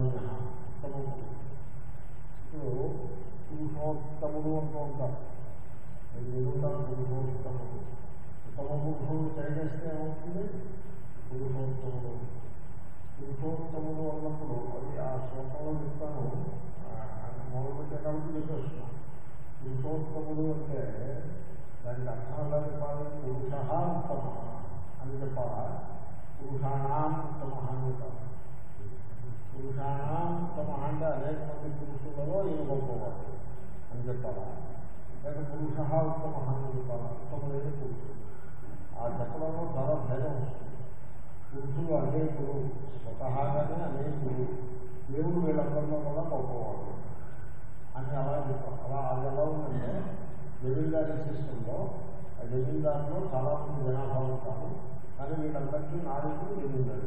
ఉత్తమజ్ఞ ఉత్తమ పురుషుడు ఇప్పుడు పురుషోత్తముడు అంటూ ఉంటారు మీరు వినుంటారు పురుషోత్తముడు ఉత్తమ పురుషుడు చేస్తే ఏమవుతుంది పురుషోత్తముడు పురుషోత్తముడు అన్నప్పుడు అది ఆ శ్లోకంలో చెప్తాను మొదలు పెట్టడానికి చెప్పేస్తున్నాను పురుషోత్తముడు అంటే దానికి అర్థం ఎలా చెప్పాలి పురుష ఉత్తమ అని చెప్పాలా పురుషాణం ఉత్తమ అని చెప్పాలి పురుషాణం ఉత్తమ అంటే అనేక మంది పురుషులలో ఈయన గొప్పవాడు అని చెప్పాలా లేక పురుష ఉత్తమ అని చెప్పాలా ఉత్తముడైన పురుషుడు ఆ చెప్పడంలో చాలా భేదం వస్తుంది పురుషులు అనేకులు స్వతహాగానే అనేకులు దేవుడు వీళ్ళందరిలో కూడా గొప్పవాడు అని అలా చెప్పారు అలా అది ఎలా ఉందంటే జమీందారీ సిస్టంలో ఆ జమీందారులో చాలా మంది జనాభా ఉంటారు కానీ వీళ్ళందరికీ నాయకుడు జమీందారు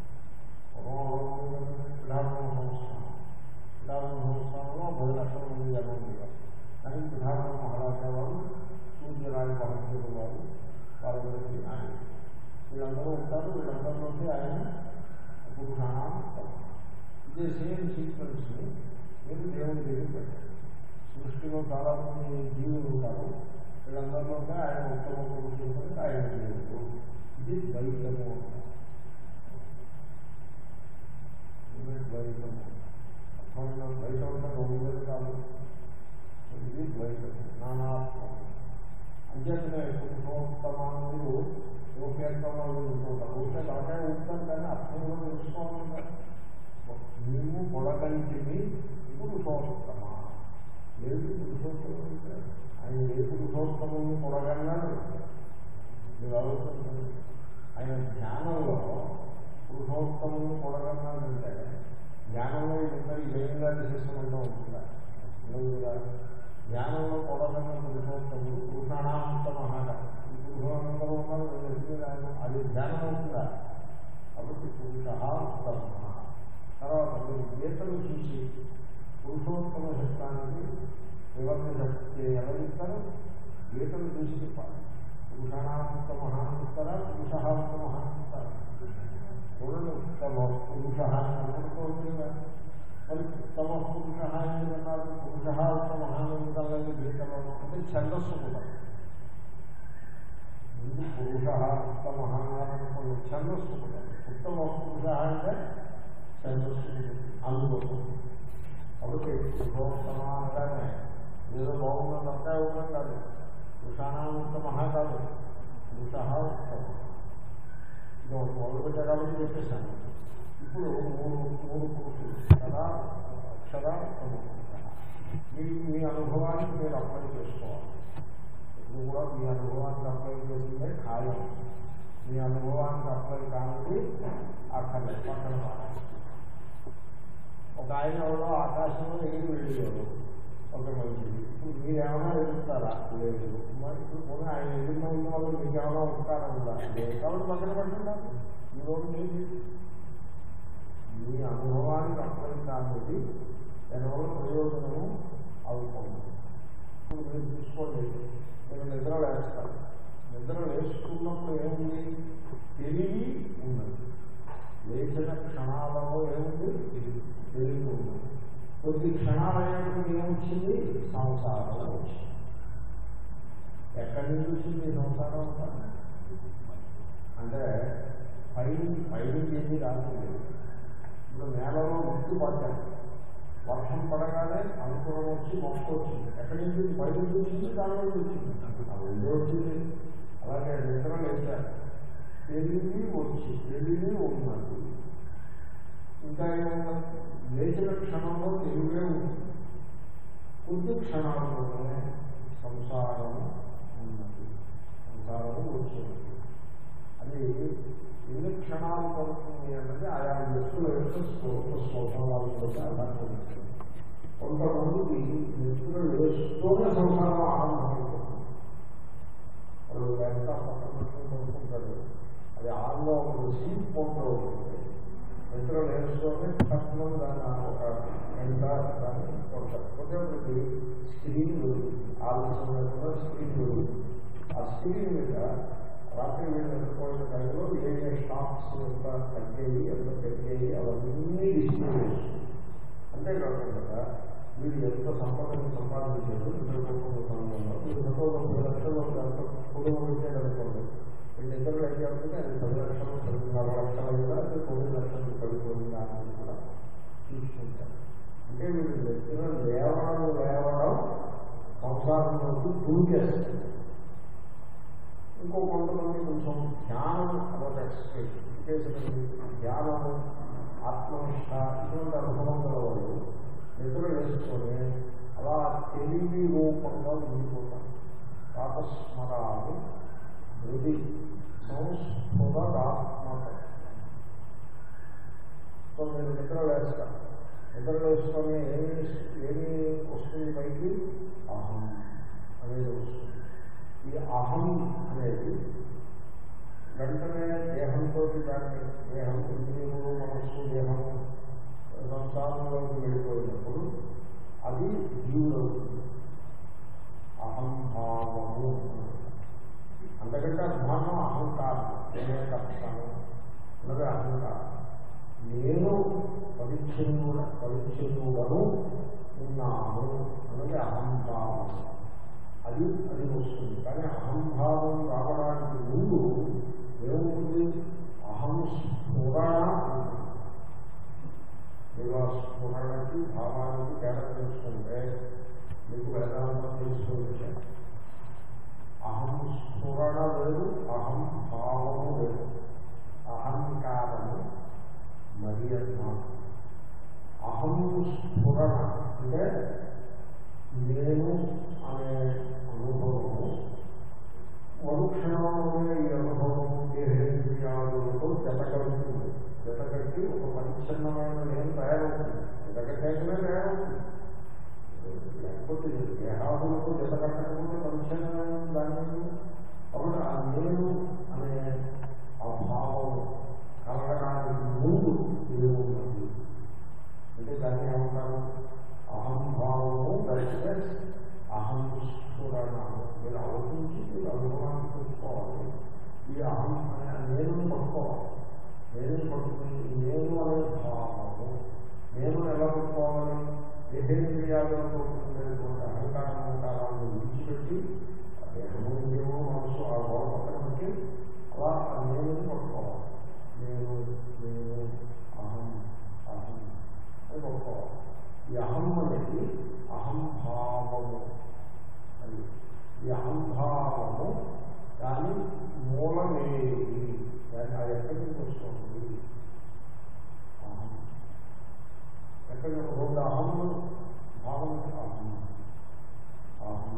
పిఠాపురం సంస్థానం పిఠాపురం సంస్థానంలో పది లక్షల మంది జనం ఉండేవారు కానీ పిఠాపురం మహారాజా వారు సూర్యరాయ మహర్షులు వారు వారందరికీ నాయకుడు వీళ్ళందరూ ఉంటారు వీళ్ళందరిలోకి ఆయన పురుషాణం ఇదే సేమ్ సీక్వెన్స్ని మీరు దేవుడి దగ్గర పెట్టారు సృష్టిలో చాలా మంది జీవులు ఉంటారు వీళ్ళందరిలోనే ఆయన ఉత్తమ పురుషులు కనుక ఆయన దేవుడు ఇది ద్వైతము ఇది ద్వైతము అర్థమైన ద్వైతం అంటే రెండు వేలు కాదు ఇది ద్వైతం నానాత్మం అంచేతనే పురుషోత్తమానులు లోకేత్తమాలు ఉంటుంటారు ఊరికే తలకాయ ఉంటారు కానీ అర్థం కూడా తెలుసుకోవాలి కదా నీవు పొడగంటివి పురుషోత్తమా లేదు పురుషోత్తమం అంటే ఆయన ఏ పురుషోత్తముని పొడగన్నాడు మీరు ఆలోచించండి ఆయన ధ్యానంలో పురుషోత్తముని పొడగన్నాడంటే ధ్యానంలో ఇంకా ఈ జయంగా విశేషమంతా ఉంటుందా ఉండదు కదా ధ్యానంలో పొడగన్న పురుషోత్తముడు పురుషాణాంతమ ఈ పురుషోత్తంలో ఉన్నారు ఆయన అది ధ్యానం అవుతుందా కాబట్టి పురుష ఉత్తమ తర్వాత మీరు గీతలు చూసి పురుషోత్తమ శబ్దానికి వివరణ చెప్తే ఎలా చెప్తారు గీతలు చూసి చెప్పాలి పురుషాణాంతమ ఇస్తారా పురుషాంతమ ఇస్తారా చూడండి ఉత్తమ పురుష అనుకోవచ్చు మరి ఉత్తమ పురుష ఎందుకన్నారు పురుష ఉత్తమ ఎందుకలేదు గీతలో అంటే ఛందస్సు కూడా ముందు పురుష ఉత్తమ అన్నారనుకోండి ఛందస్సు కూడా ఉత్తమ పురుష అంటే ఛందస్సు అందులో కాబట్టి పురుషోత్తమ అనగానే ఏదో బాగుందంతా ఇవ్వడం కాదు పురుషానాముత్తమ కాదు పురుష ఉత్తమ ఇది ఒక మొదలు జగాలని చెప్పేశాను ఇప్పుడు మూడు మూడు పురుషులు కదా అక్షర ఉత్తమ మీకు మీ అనుభవానికి మీరు అప్లై చేసుకోవాలి ఇప్పుడు కూడా మీ అనుభవానికి అప్లై చేసిందే ఖాయం మీ అనుభవానికి అప్లై కానిది అక్కడ పక్కన మారాలి ఒక ఆయన ఎవరో ఆకాశంలో ఎగిరి వెళ్ళేవారు ఒక మంచిది ఇప్పుడు మీరేమైనా ఎదుగుతారా లేదు మరి ఇప్పుడు పోనీ ఆయన ఎదురులో ఉన్న వాళ్ళు మీకు ఏమైనా ఉపకారం ఉందా లేదు కాబట్టి పక్కన పడుతున్నారు ఈ రోజు మీది మీ అనుభవానికి అప్లై కానిది దానివల్ల ప్రయోజనము అవుతుంది ఇప్పుడు మీరు చూసుకోండి మీరు నిద్ర లేస్తారు నిద్ర లేచుకున్నప్పుడు ఏముంది తెలివి ఉన్నది లేచిన క్షణాలలో ఏముంది తెలివి ఉన్నది కొద్ది క్షణాలైనప్పుడు ఏమొచ్చింది సంసారం వచ్చింది ఎక్కడి నుంచి వచ్చింది సంసారం అంతా అంటే పై పైన ఏది రాలేదు ఇప్పుడు నేలలో ముక్కు పడ్డాయి వర్షం పడగానే అనుకూలం వచ్చి మొక్క వచ్చింది ఎక్కడి నుంచి బయట నుంచి వచ్చింది దాని నుంచి వచ్చింది ఆ రెండో వచ్చింది అలాగే నిద్ర లేచారు తెలివి వచ్చి తెలివి ఉన్నది ఇంకా ఏమున్నది లేచిన క్షణంలో తెలివే ఉంటుంది కొద్ది క్షణాల్లోనే సంసారం ఉన్నది సంసారము వచ్చింది అది ఎన్ని క్షణాలు పడుతుంది అన్నది ఆయా వ్యక్తుల యొక్క స్వరూప స్వభావాలతో ఆధారపడుతుంది కొంతమందికి వ్యక్తులు వేస్తూనే సంసారం ఆరంభమైపోతుంది వాళ్ళు ఎంత పక్కన పడుకుంటాడు అది ఆరులో ఒక సీట్ పోట్లో ఉంటుంది నిద్ర లేస్తూనే తక్కువ దాన్ని ఒక గంట దాన్ని కొడతారు కొట్టేప్పటికి స్క్రీన్ ఆలోచన కూడా స్క్రీన్ ఆ స్క్రీన్ మీద రాత్రి వీళ్ళు నిద్రపోయిన టైంలో ఏ ఏ షాప్స్ ఎంత తగ్గాయి ఎంత పెరిగాయి అవన్నీ డిస్ప్లే చేస్తుంది అంతేకాకుండా మీరు ఎంత సంపదను సంపాదించారు ఇద్దరు కుటుంబ సమయంలో మీరు ఎంతో తొమ్మిది లక్షలు ఎంత కుటుంబం పెట్టారనుకోండి రెండు ఇద్దరు అయితే అవుతుంది అది పది లక్షలు పదిన్నర లక్షలు కూడా అది తొమ్మిది లక్షలు పడిపోయింది అని కూడా చూసుకుంటారు అంటే మీరు వ్యక్తిలో లేవడం లేవడం సంసారంలోకి దూకేస్తుంది ఇంకో కొంతమంది కొంచెం ధ్యానం అదొక ఎక్స్ప్రెస్ విశేషమైన ధ్యానము ఆత్మనిష్ట ఇటువంటి అనుభవం గలవాళ్ళు నిద్ర వేసుకొని అలా తెలివి రూపంగా ఉండిపోతారు పాపస్మరాలు హృది సంస్ఫురాత్మక సో మీరు నిద్ర వేస్తారు నిద్ర వేసుకొని ఏమి ఏమి వస్తుంది పైకి అహం అనేది వస్తుంది ఈ అహం అనేది వెంటనే దేహంతో దాన్ని దేహం ఇంద్రియములు మనస్సు దేహము సంసారంలోకి వెళ్ళిపోయినప్పుడు అది జీవులవుతుంది అహంభావము అంతకంటే అభిమానం అహంకారం నేనే కర్తాను అన్నది అహంకారం నేను పరిచ్ఛిన్నుడ పరిచ్ఛిన్నుడను ఉన్నాను అన్నది అహంభావం అది అది వస్తుంది కానీ అహంభావం రావడానికి ముందు ఏముంటుంది అహం స్ఫురణ ఉంటుంది మీరు ఆ స్ఫురణకి భావానికి తేడా తెలుసుకుంటే మీకు వేదాంతం తెలుసుకుంటే అహం స్ఫురణ వేరు అహం భావము వేరు అహంకారము మరి అన్నాను అహం స్ఫురణ అంటే నేను అనే అనుభవము మరుక్షణంలోనే ఈ అనుభవం దేహేంద్రియాలతో జతకడుతుంది జతకట్టి ఒక పరిచ్ఛిన్నమైన నేను తయారవుతుంది జతకట్టేకనే తయారవుతుంది లేకపోతే దేహాదులతో జతకట్టకుండా పరిచ్ఛిన్నమైన దాని కాబట్టి ఆ నేను అనే ఆ భావం కలగడానికి ముందు ఏమున్నది అంటే దాన్ని ఏమంటారు అహంభావము దర్శనస్ అహం స్ఫురణము మీరు ఆలోచించి మీరు అనుభవాన్ని చూసుకోవాలి ఈ అహం అనే నేను పట్టుకోవాలి నేను పట్టుకుని నేను అనే భావము నేను ఎలా పట్టుకోవాలి దేహేంద్రియాలతో ఉండేటువంటి అహంకారం అహంకారాన్ని విడిచిపెట్టి ఆ దేహము ఇంద్రియము మనసు ఆ గోడ పక్కన పెట్టి అలా ఆ నేను పట్టుకోవాలి నేను నేను అహం అహం అని పట్టుకోవాలి ఈ అహం అనేది అహంభావము అది ఈ అహంభావము దాని మూలమేది దాన్ని అది ఎక్కడి నుంచి వస్తుంది అహం ఎక్కడి నుంచి రెండు అహమ్ము భావం అహం అహం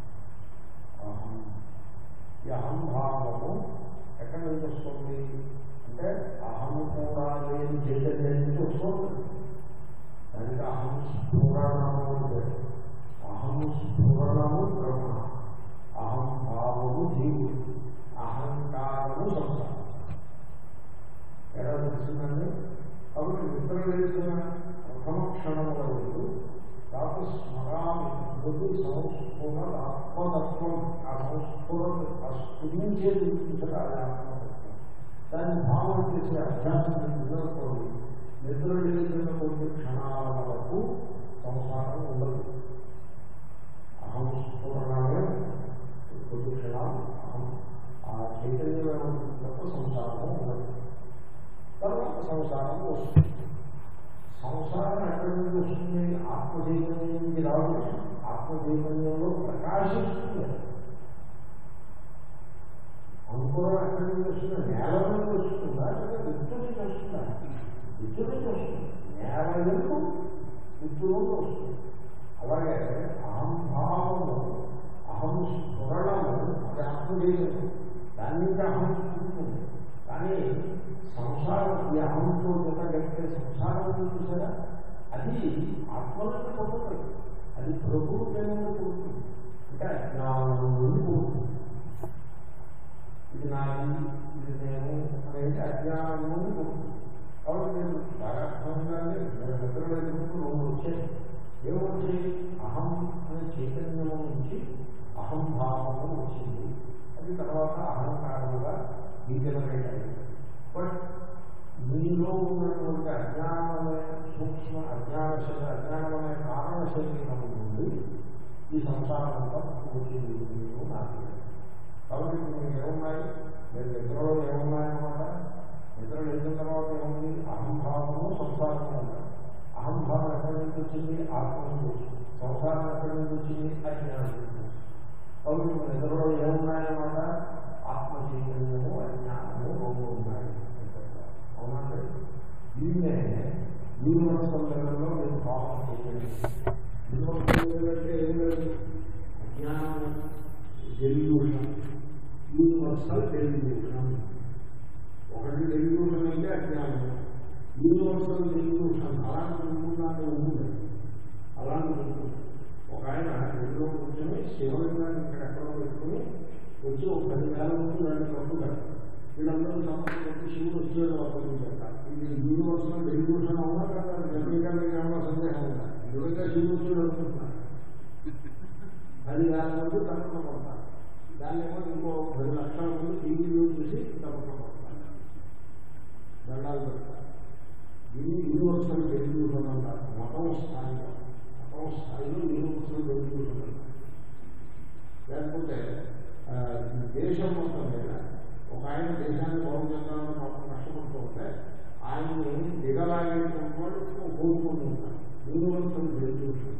అహం ఈ అహంభావము ఎక్కడి నుంచి వస్తుంది అంటే అహం కూడా లేని చైతన్యం నుంచి వస్తుంది దానికి అహం స్ఫురణము అంటే అహం స్ఫురణము బ్రహ్మ అహం భావము జీవుడు అహంకారము సంసారం ఎలా తెలిసిందండి కాబట్టి నిద్ర లేచిన ప్రథమ క్షణముల ముందు తాత స్మరామి మృదు సంస్ఫురణ ఆత్మతత్వం ఆ సంస్ఫురణ ఆ స్ఫురించేది చూసారా అది ఆత్మతత్వం దాన్ని భావన చేసే అభ్యాసం నిద్రపోయి నిద్ర లేచిన కొన్ని క్షణాల వరకు సంసారం ఉండదు అహం స్ఫురణమే కొద్ది క్షణాలు అహం ఆ చైతన్యమైన తప్ప సంసారం ఉండదు తర్వాత సంసారం వస్తుంది సంసారం ఎక్కడి నుంచి వస్తుంది ఆత్మచైతన్యం నుంచి రాదు ఆత్మచైతన్యంలో ప్రకాశిస్తుంది అంకురం ఎక్కడి నుంచి వస్తుంది నేల నుంచి వస్తుందా లేదా విత్తు నుంచి వస్తుందా విత్తు నుంచి వస్తుంది నేల ఎందుకు విత్తు నుండి వస్తుంది అలాగే అహంభావము అహం స్ఫురణము అది ఆత్మచైతన్యం దాని నుంచి అహం పుట్టుతుంది కానీ సంసారం ఈ అహంతో జతగట్టే సంసారం చూసారా అది ఆత్మలకు పుట్టదు అది ప్రభుత్వం నుండి పుడుతుంది అంటే అజ్ఞానం నుండి పుడుతుంది ఇది నాది ఇది నేను అనేది అజ్ఞానం నుండి పుడుతుంది కాబట్టి నేను బాగా అర్థంగానే నేను నిద్రలో ఎదుగుతూ రెండు వచ్చాయి ఏమొచ్చాయి అహం అనే చైతన్యము నుంచి అహంభావము వచ్చింది అది తర్వాత అహంకారముగా డీజనరేట్ అయింది బట్ మీలో ఉన్నటువంటి అజ్ఞానమైన సూక్ష్మ అజ్ఞాన శరీర అజ్ఞానం అనే కారణ శరీరం నుండి ఈ సంసారం అంతా వచ్చింది మీరు నాకు కాబట్టి ఇప్పుడు మీకు ఏమున్నాయి మీరు నిద్రలో ఏమున్నాయన్నమాట నిద్ర లేచిన తర్వాత ఏముంది అహంభావము సంసారము ఉన్నాయి అహంభావం ఎక్కడి నుంచి వచ్చింది ఆత్మ నుంచి వచ్చింది సంసారం ఎక్కడి నుంచి వచ్చింది అజ్ఞానం నుంచి వచ్చింది కాబట్టి ఇప్పుడు నిద్రలో ఏమున్నాయన్నమాట ఆత్మ చైతన్యము అజ్ఞానము రెండు ఉన్నాయి అవునండి దీన్నే యూనివర్సల్ లెవెల్లో మీరు ప్రాసెస్ చేయండి యూనివర్సల్ లెవెల్ అంటే ఏం లేదు అజ్ఞానం డెల్యూషన్ యూనివర్సల్ డెల్యూషన్ ఒకటి డెల్యూషన్ అంటే అజ్ఞానం యూనివర్సల్ డెల్యూషన్ అలాంటి ఉంటుందంటే ఉంటుంది అలాంటి ఉంటుంది ఒక ఆయన ఇంట్లో కూర్చొని శివలింగాన్ని ఇక్కడ ఎక్కడో పెట్టుకుని వచ్చి ఒక పది వేల ముందు రెండు కప్పుతారు వీళ్ళందరూ సమస్య పెట్టి శివుడు వచ్చేది వర్తించారు ఇది యూనివర్సల్ డెల్యూషన్ అవునా కదా జనరల్గా ఏమన్నా సందేహం ఉందా నిజంగా శివుడు వచ్చేది అనుకుంటున్నారు అది వేల మంది తప్పక పడతారు దాన్ని ఏమో ఇంకో పది లక్షల మంది టీవీలో చూసి తప్పక పడతారు దండాలు పెడతారు ఇది యూనివర్సల్ డెల్యూషన్ అంటారు మతం స్థాయిలో మతం స్థాయిలో యూనివర్సల్ డెల్యూషన్ అంటారు లేకపోతే ఆ, ఈ దేశం మొత్తం మీద ఒక ఆయన దేశాన్ని బాగు చేద్దామని పాపం కష్టపడుతూ ఉంటే ఆయన్ని దిగలాగేటువంటి కోరుకుంటూ ఉంటారు యూనివర్సల్ డెల్యూషన్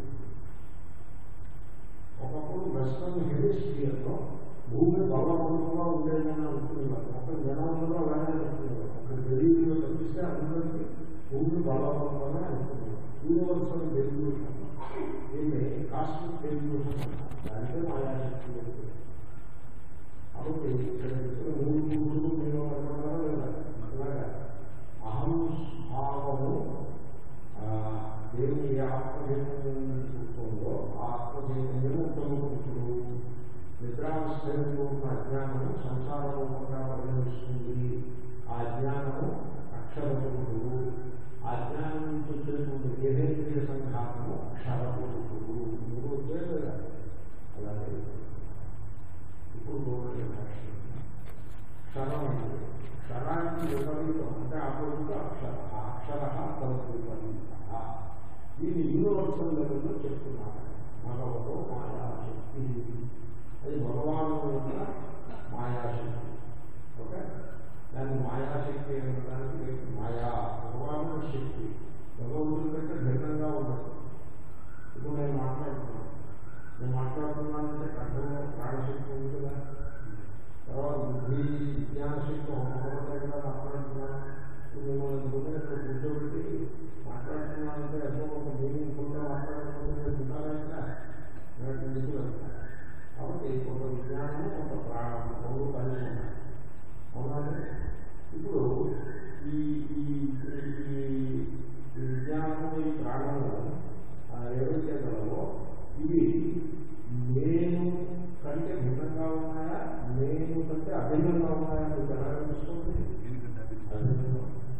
ఒకప్పుడు వెస్టర్న్ హెమిస్ఫియర్లో భూమి బలవంతంగా ఉండేదని అనుకునేవారు ఒక జనాభాలో అలానే అనుకునేవారు ఒక గరీబులో తప్పిస్తే అందరికీ భూమి బలవంతంగానే అనుకునేవారు యూనివర్సల్ డెల్యూషన్ దీన్ని కాస్మిక్ డెల్యూషన్ అంటారు దానికే మాయాశక్తి అని పేరు. కాబట్టి ఇక్కడ చెప్పిన మూడు పురుషులు మీరు అనుకున్నారా లేదా అలాగా అహం భావము ఆ, దేవుని ఏ ఆత్మచైతన్యం చూస్తుందో ఆ ఆత్మచైతన్యం ఉత్తమ పురుషుడు నిద్రావస్థలో ఉన్న అజ్ఞానము సంసార రూపంగా పరిగణిస్తుంది ఆ అజ్ఞానము అక్షర పురుషుడు ఆ అజ్ఞానం నుంచి వచ్చేటువంటి దేహేంద్రియ సంఘాతము అక్షర పురుషుడు మూడు వచ్చాయి కదా అలాగే ఇప్పుడు చూడండి భాష్యం. క్షరం అంటే క్షరానికి విపరీతం అంటే అప్పుడు అక్షర ఆ అక్షర తనకు విపరీత దీన్ని యూనివర్సల్ లెవెల్లో చెప్తున్నారు భగవతో మాయాశక్తి అది భగవాను యొక్క మాయాశక్తి ఓకే దాన్ని మాయాశక్తి అనడానికి లేదు మాయా భగవాను శక్తి భగవంతుడి కంటే భిన్నంగా ఉండదు ఇప్పుడు నేను మాట్లాడుతున్నాను నేను మాట్లాడుతున్నానంటే కంఠంలో ప్రాణశక్తి ఉంది కదా తర్వాత బుద్ధి విజ్ఞానశక్తి ఒకటే కదా మాట్లాడుతున్నాను ఇప్పుడు మిమ్మల్ని బుద్ధిని ఇక్కడ కూర్చోబెట్టి మాట్లాడుతున్నానంటే ఎంతో కొంత మీనింగ్ కొంత మాట్లాడుతుంటే ఉంటారంటే నాకు తెలుసు కాబట్టి కొంత విజ్ఞానము కొంత ప్రాణము రెండు కలిసి ఉన్నాయి అవునండి ఇప్పుడు ఈ ఈ ఈ ఈ విజ్ఞానము ఈ ప్రాణము ఆ, ఏవైతే గలవో ఇవి నేను కంటే భిన్నంగా ఉన్నాయా నేను కంటే అభిన్నంగా ఉన్నాయా మీకు ఎలా తెలుస్తుంది అభిన్నంగా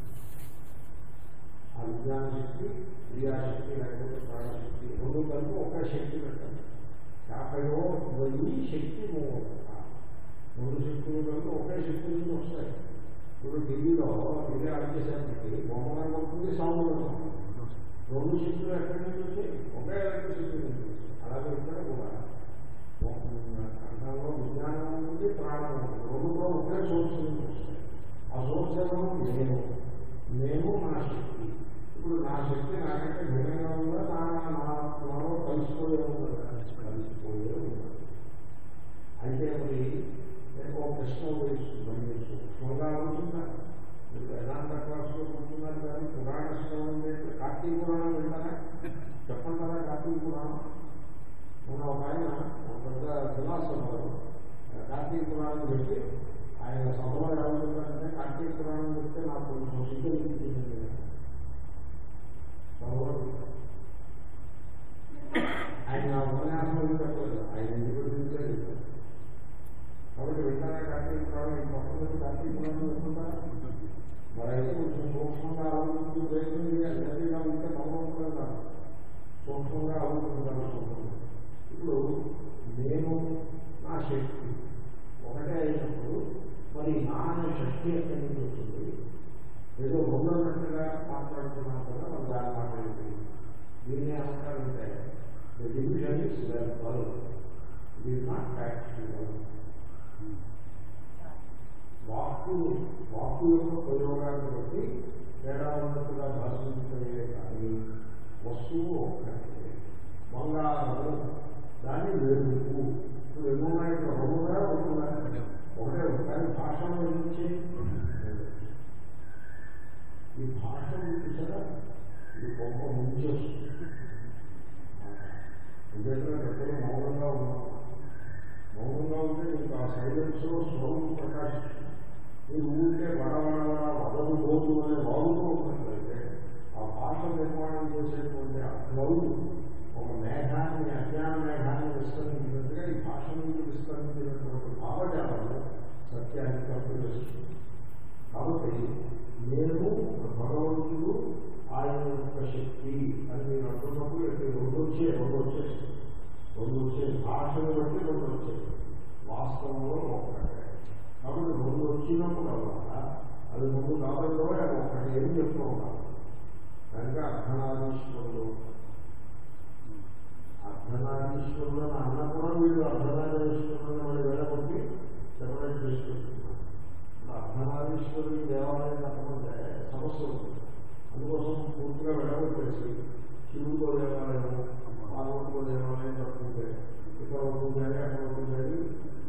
ఆ విజ్ఞాన శక్తి క్రియాశక్తి లేకపోతే ప్రాణశక్తి రెండు కలిపి ఒకే శక్తి పెట్టండి యాభైలో వెయ్యి శక్తి మూడు రెండు శక్తులు కలిపి ఒకే శక్తి నుంచి వస్తాయి ఇప్పుడు ఢిల్లీలో ఇదే అడిగేసరికి బొమ్మగా ఉంటుంది సౌండ్ ఉంటుంది రెండు శక్తులు ఎక్కడి నుంచి వచ్చాయి ఒకే ఎలక్ట్రిసిటీ నుంచి వచ్చాయి అలాగే ఇక్కడ కూడా అర్థంలో విజ్ఞానం ఉంటుంది ప్రాణం ఉంటుంది రెండు కూడా ఒకే సోర్స్ నుంచి వస్తాయి ఆ సోర్స్ ఏమో నేను నేను నా శక్తి ఇప్పుడు నా శక్తి నాకంటే భిన్నంగా ఉందా నా నా నాలో కలిసిపోయే ఉందా కలిసిపోయే ఉందా అయితే మరి నేను ఒక ప్రశ్న వేస్తున్నాను సూక్ష్మంగా ఆలోచించా మీరు వేదాంత క్లాసులో కూర్చున్నారు కానీ పురాణ శ్రవణం చేస్తే కార్తీక పురాణం వింటారా చెప్పంటారా కార్తీక పురాణం మొన్న ఒక ఆయన ఒక పెద్ద ఫిలాసఫర్ కార్తీక పురాణం పెట్టి ఆయన సభలో ఏమవుతుందంటే కార్తీక పురాణం చెప్తే నాకు కొంచెం సిగ్గు అనిపించింది సభలో ఆయన నా ఉపన్యాసం ఏం చెప్పలేదు ఆయన ఎందుకు గురించే చెప్పారు కాబట్టి వింటారా కార్తీక పురాణం ఈ పక్కన కార్తీక పురాణం వింటుంటారా మరి అయితే కొంచెం సూక్ష్మంగా ఆలోచించి ప్రయత్నం చేయాలి లేదా ఇలా ఉంటే భగవంతుడు కాదు సూక్ష్మంగా ఆలోచించాల్సి ఇప్పుడు నేను నా శక్తి ఒకటే అయినప్పుడు మరి నా అనే శక్తి ఎక్కడి నుంచి వచ్చింది ఏదో రెండోన్నట్టుగా మాట్లాడుతున్నాం కదా మనం దాని మాట్లాడింది దీన్ని ఏమంటారంటే ద డివిజన్ ఇస్ వెల్ ఇది నాట్ ఫ్యాక్చువల్ వాక్కు వాక్కు యొక్క ప్రయోగాన్ని బట్టి తేడా ఉన్నట్టుగా భాషించే కానీ వస్తువు ఒక్కటే బంగారము దాన్ని వెలుగు ఇప్పుడు ఎన్నున్నాయి ఇక్కడ రెండుగా ఉంటున్నాయి ఒకటే ఉంది. కానీ భాషలో నుంచి ఈ భాష చూసారా ఇది గొప్ప ముంచేస్తుంది ఎందుకంటే ఎక్కడో మౌనంగా ఉన్నాం మౌనంగా ఉంటే మీకు ఆ సైలెన్స్ లో స్వరూపం ప్రకాశిస్తుంది మీరు ఊరికే వడవడవడ వదలు రోజు అనే వాగుతూ ఉన్నట్లయితే ఆ భాష నిర్మాణం చేసేటువంటి ఆ క్లౌడ్ ఒక మేఘాన్ని అజ్ఞాన మేఘాన్ని విస్తరించినట్టుగా ఈ భాష నుంచి విస్తరించినటువంటి భావజాలను సత్యాన్ని కప్పివేస్తుంది కాబట్టి నేను భగవంతుడు ఆయన యొక్క శక్తి అని నేను అంటున్నప్పుడు ఇక్కడ రెండు వచ్చే రెండు వచ్చేసి రెండు వచ్చే భాషను బట్టి రెండు వచ్చేసి వాస్తవంలో ఒకటే కాబట్టి రెండు వచ్చినప్పుడు అలా అది ముందు కాలంలో అది ఒకటి ఏం చెప్తూ ఉంటాను కనుక అర్ధనారీశ్వరుడు అర్ధనారీశ్వరుడు అని అన్న కూడా వీళ్ళు అర్ధనారీశ్వరుడు వాళ్ళు వెళ్ళబట్టి సెపరేట్ చేసుకుంటున్నారు అర్ధనారీశ్వరుడి దేవాలయం తప్పకుంటే సమస్య ఉంటుంది అందుకోసం పూర్తిగా వెళ్ళగొట్టేసి శివుడికో దేవాలయం పార్వతికో దేవాలయం తప్పుకుంటే ఇక్కడ ఉంటుంది అక్కడ ఉంటుంది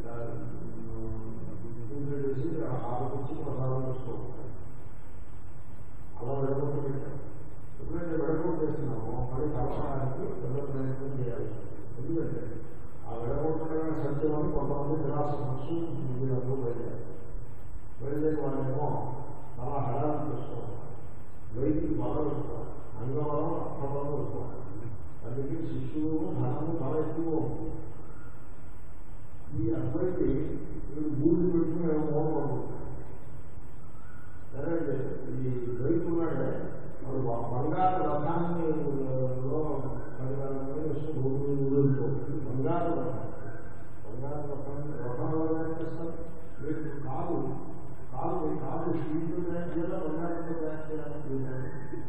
పూజ చేసి ఆలోచించి ప్రసాదం చేస్తూ ఉంటారు అలా వెళ్ళగొట్టు పెట్టారు ఎప్పుడైతే వెళ్ళగొట్టు చేస్తున్నామో మళ్ళీ కలపడానికి పెద్ద ప్రయత్నం చేయాలి ఎందుకంటే ఆ వెళ్ళగొట్టడమే సత్యం అని కొంతమంది నిరాశ వీళ్ళందరూ బయలుదేరారు బయలుదేరి వాళ్ళేమో చాలా హడాలు చేసుకోవాలి వైద్యులు బాగా పెట్టుకోవాలి అంగవరం అర్థబలం పెట్టుకోవాలి అందుకే శిష్యులు ధనము చాలా ఎక్కువ ఉంటుంది ఈ అబ్బాయికి వీళ్ళు భూమి పెట్టుకుని మోడపడుతుంటారు సరే ఈ రైతున్నాడే వాడు బంగారు రథాన్ని లో పదివేల మంది వస్తూ భూమి ఊరితో బంగారు రథం బంగారు రథాన్ని రథంలో ఏం చేస్తారు మీరు కాదు కాదు మీ కాదు స్టీల్తో తయారు చేయాలా బంగారంతో తయారు చేయాలా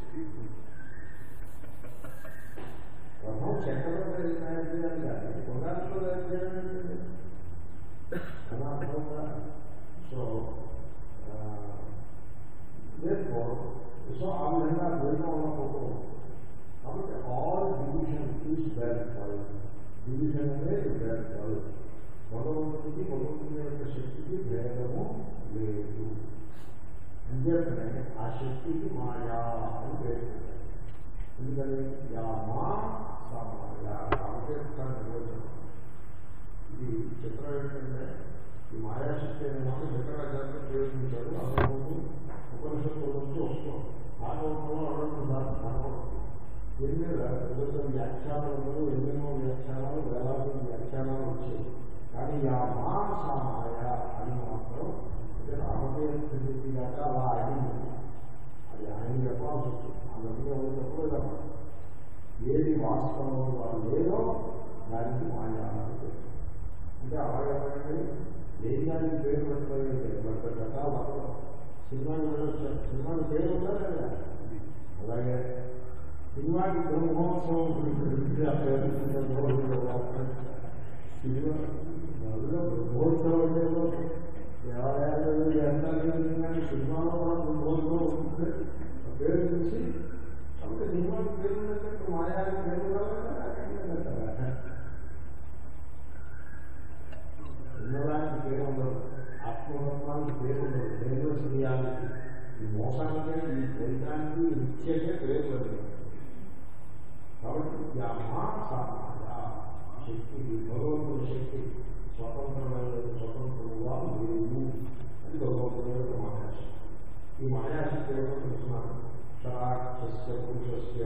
రథం చెక్కలో తయారు చేయాలి కానీ బంగారంతో తయారు చేయాలంటే అలా అర్థంగా సో సో ఆ విధంగా ద్వైతం ఉన్నప్పుడు కాబట్టి all division is verify division అనేది వెరిఫై భగవంతుడికి భగవంతుని యొక్క శక్తికి భేదము లేదు అంచేతనే ఆ శక్తికి మాయా అని పేరు పెట్టారు. ఎందుకని యామా సమాయా కాబట్టి ఒకసారి నిర్వచనం ఇది చిత్రం ఏంటంటే ఈ మాయాశక్తి అనే మాట శంకరాచార్య ప్రయోగించాడు అందులోపు ఉపనిషత్తు నుంచి వస్తుంది భాగవతంలో అడగడం దాన్ని కనపడుతుంది దీని మీద వివిధ వ్యాఖ్యానాలు ఎన్నెన్నో వ్యాఖ్యానాలు వేలాది వ్యాఖ్యానాలు వచ్చాయి కానీ ఆ మాసామాయ అని మాత్రం అంటే రామదేవ స్థితి దాకా అలా అయింది అది ఆయన చెప్పాల్సి వస్తుంది అందుకే ఎవరు చెప్పలేదు ఏది వాస్తవంగా లేదో దానికి మాయా అని పేరు. అంటే అలాగే దేశానికి పేరు పెట్టలేదు బట్ గతాలు సినిమాకి వెళ్ళొచ్చారు సినిమాకి పేరు ఉందా లేదా అలాగే సినిమాకి బ్రహ్మోత్సవం గురించి ఆ పేరు సినిమా అందులో బ్రహ్మోత్సవం అంటే ఏదో దేవాలయాలు ఎంతాలి సినిమాలో కూడా బ్రహ్మోత్సవం ఉంటుంది ఆ పేరు చూసి కాబట్టి సినిమాకి పేరు ఉన్నట్టు మాయానికి పేరు ఉండాలి ఉన్నదానికి పేరు ఉండదు ఆత్మతత్వానికి పేరు ఉండదు పేరు శ్రీయానికి ఈ మోసానికి ఈ ద్వైతానికి నిత్యకే పేరు లేదు కాబట్టి యామా సామాయ శక్తి భగవంతుని శక్తి స్వతంత్రమైన స్వతంత్రులుగా లేవు అని భగవంతుని యొక్క మహాశక్తి ఈ మాయాశక్తి ఏమో తెలుస్తున్నాను క్షరాక్షస్య పురుషస్య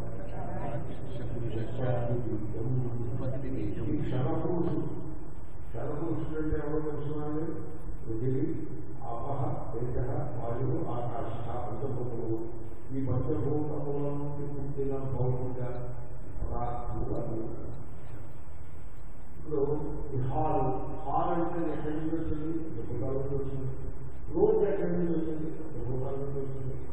ఈ క్షణపురుషుడు క్షణపురుషుడు అంటే ఎవరో తెలుసున్నాను పృథివీ ఆపహ తేజ వాయువు ఆకాశ పంచభూతములు ఈ పంచభూతముల నుండి పుట్టిన భౌతిక పదార్థములు అవి ఇప్పుడు ఈ హాల్ హాల్ అంటే ఎక్కడి నుంచి వచ్చింది భూతాల నుంచి వచ్చింది రోజు ఎక్కడి నుంచి వచ్చింది భూతాల నుంచి వచ్చింది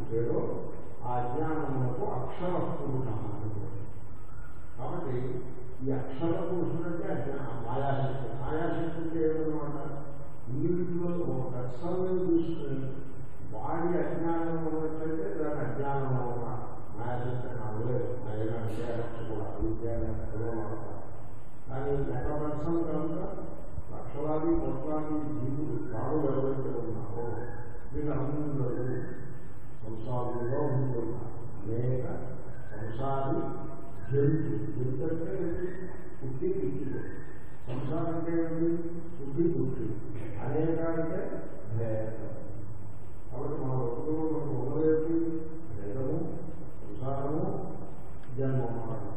ఏదో ఆ అజ్ఞానములకు అక్షర పురుష కాబట్టి ఈ అక్షర పురుషుడు అంటే అజ్ఞానం మాయాశక్తి మాయాశక్తి అంటే ఏమన్నమాట ఇండివిజువల్ ఒక పర్సన్ని తీసుకుని వాడి అజ్ఞానం ఉన్నట్లయితే దాని అజ్ఞానం ఉన్న మాయాశక్తి నాకు లేదు ఆయన విద్యాలక్ష కూడా విద్యాలక్షలో వాడతారు కానీ ఒక పర్సన్ కనుక లక్షలాది కోట్లాది జీవులు వాడు ఎవరైతే ఉన్నారో వీళ్ళందరూ సంసారంలో ఉంటున్నారు అనేక సంసారి జంతు జంతు అంటే ఏంటి? పుట్టి పుట్టి సంసారం అంటే ఏంటి పుట్టి పుట్టి అనేక అంటే భేదం కాబట్టి మన వస్తువులు ఉన్నదేంటి భేదము సంసారము జన్మ మరణం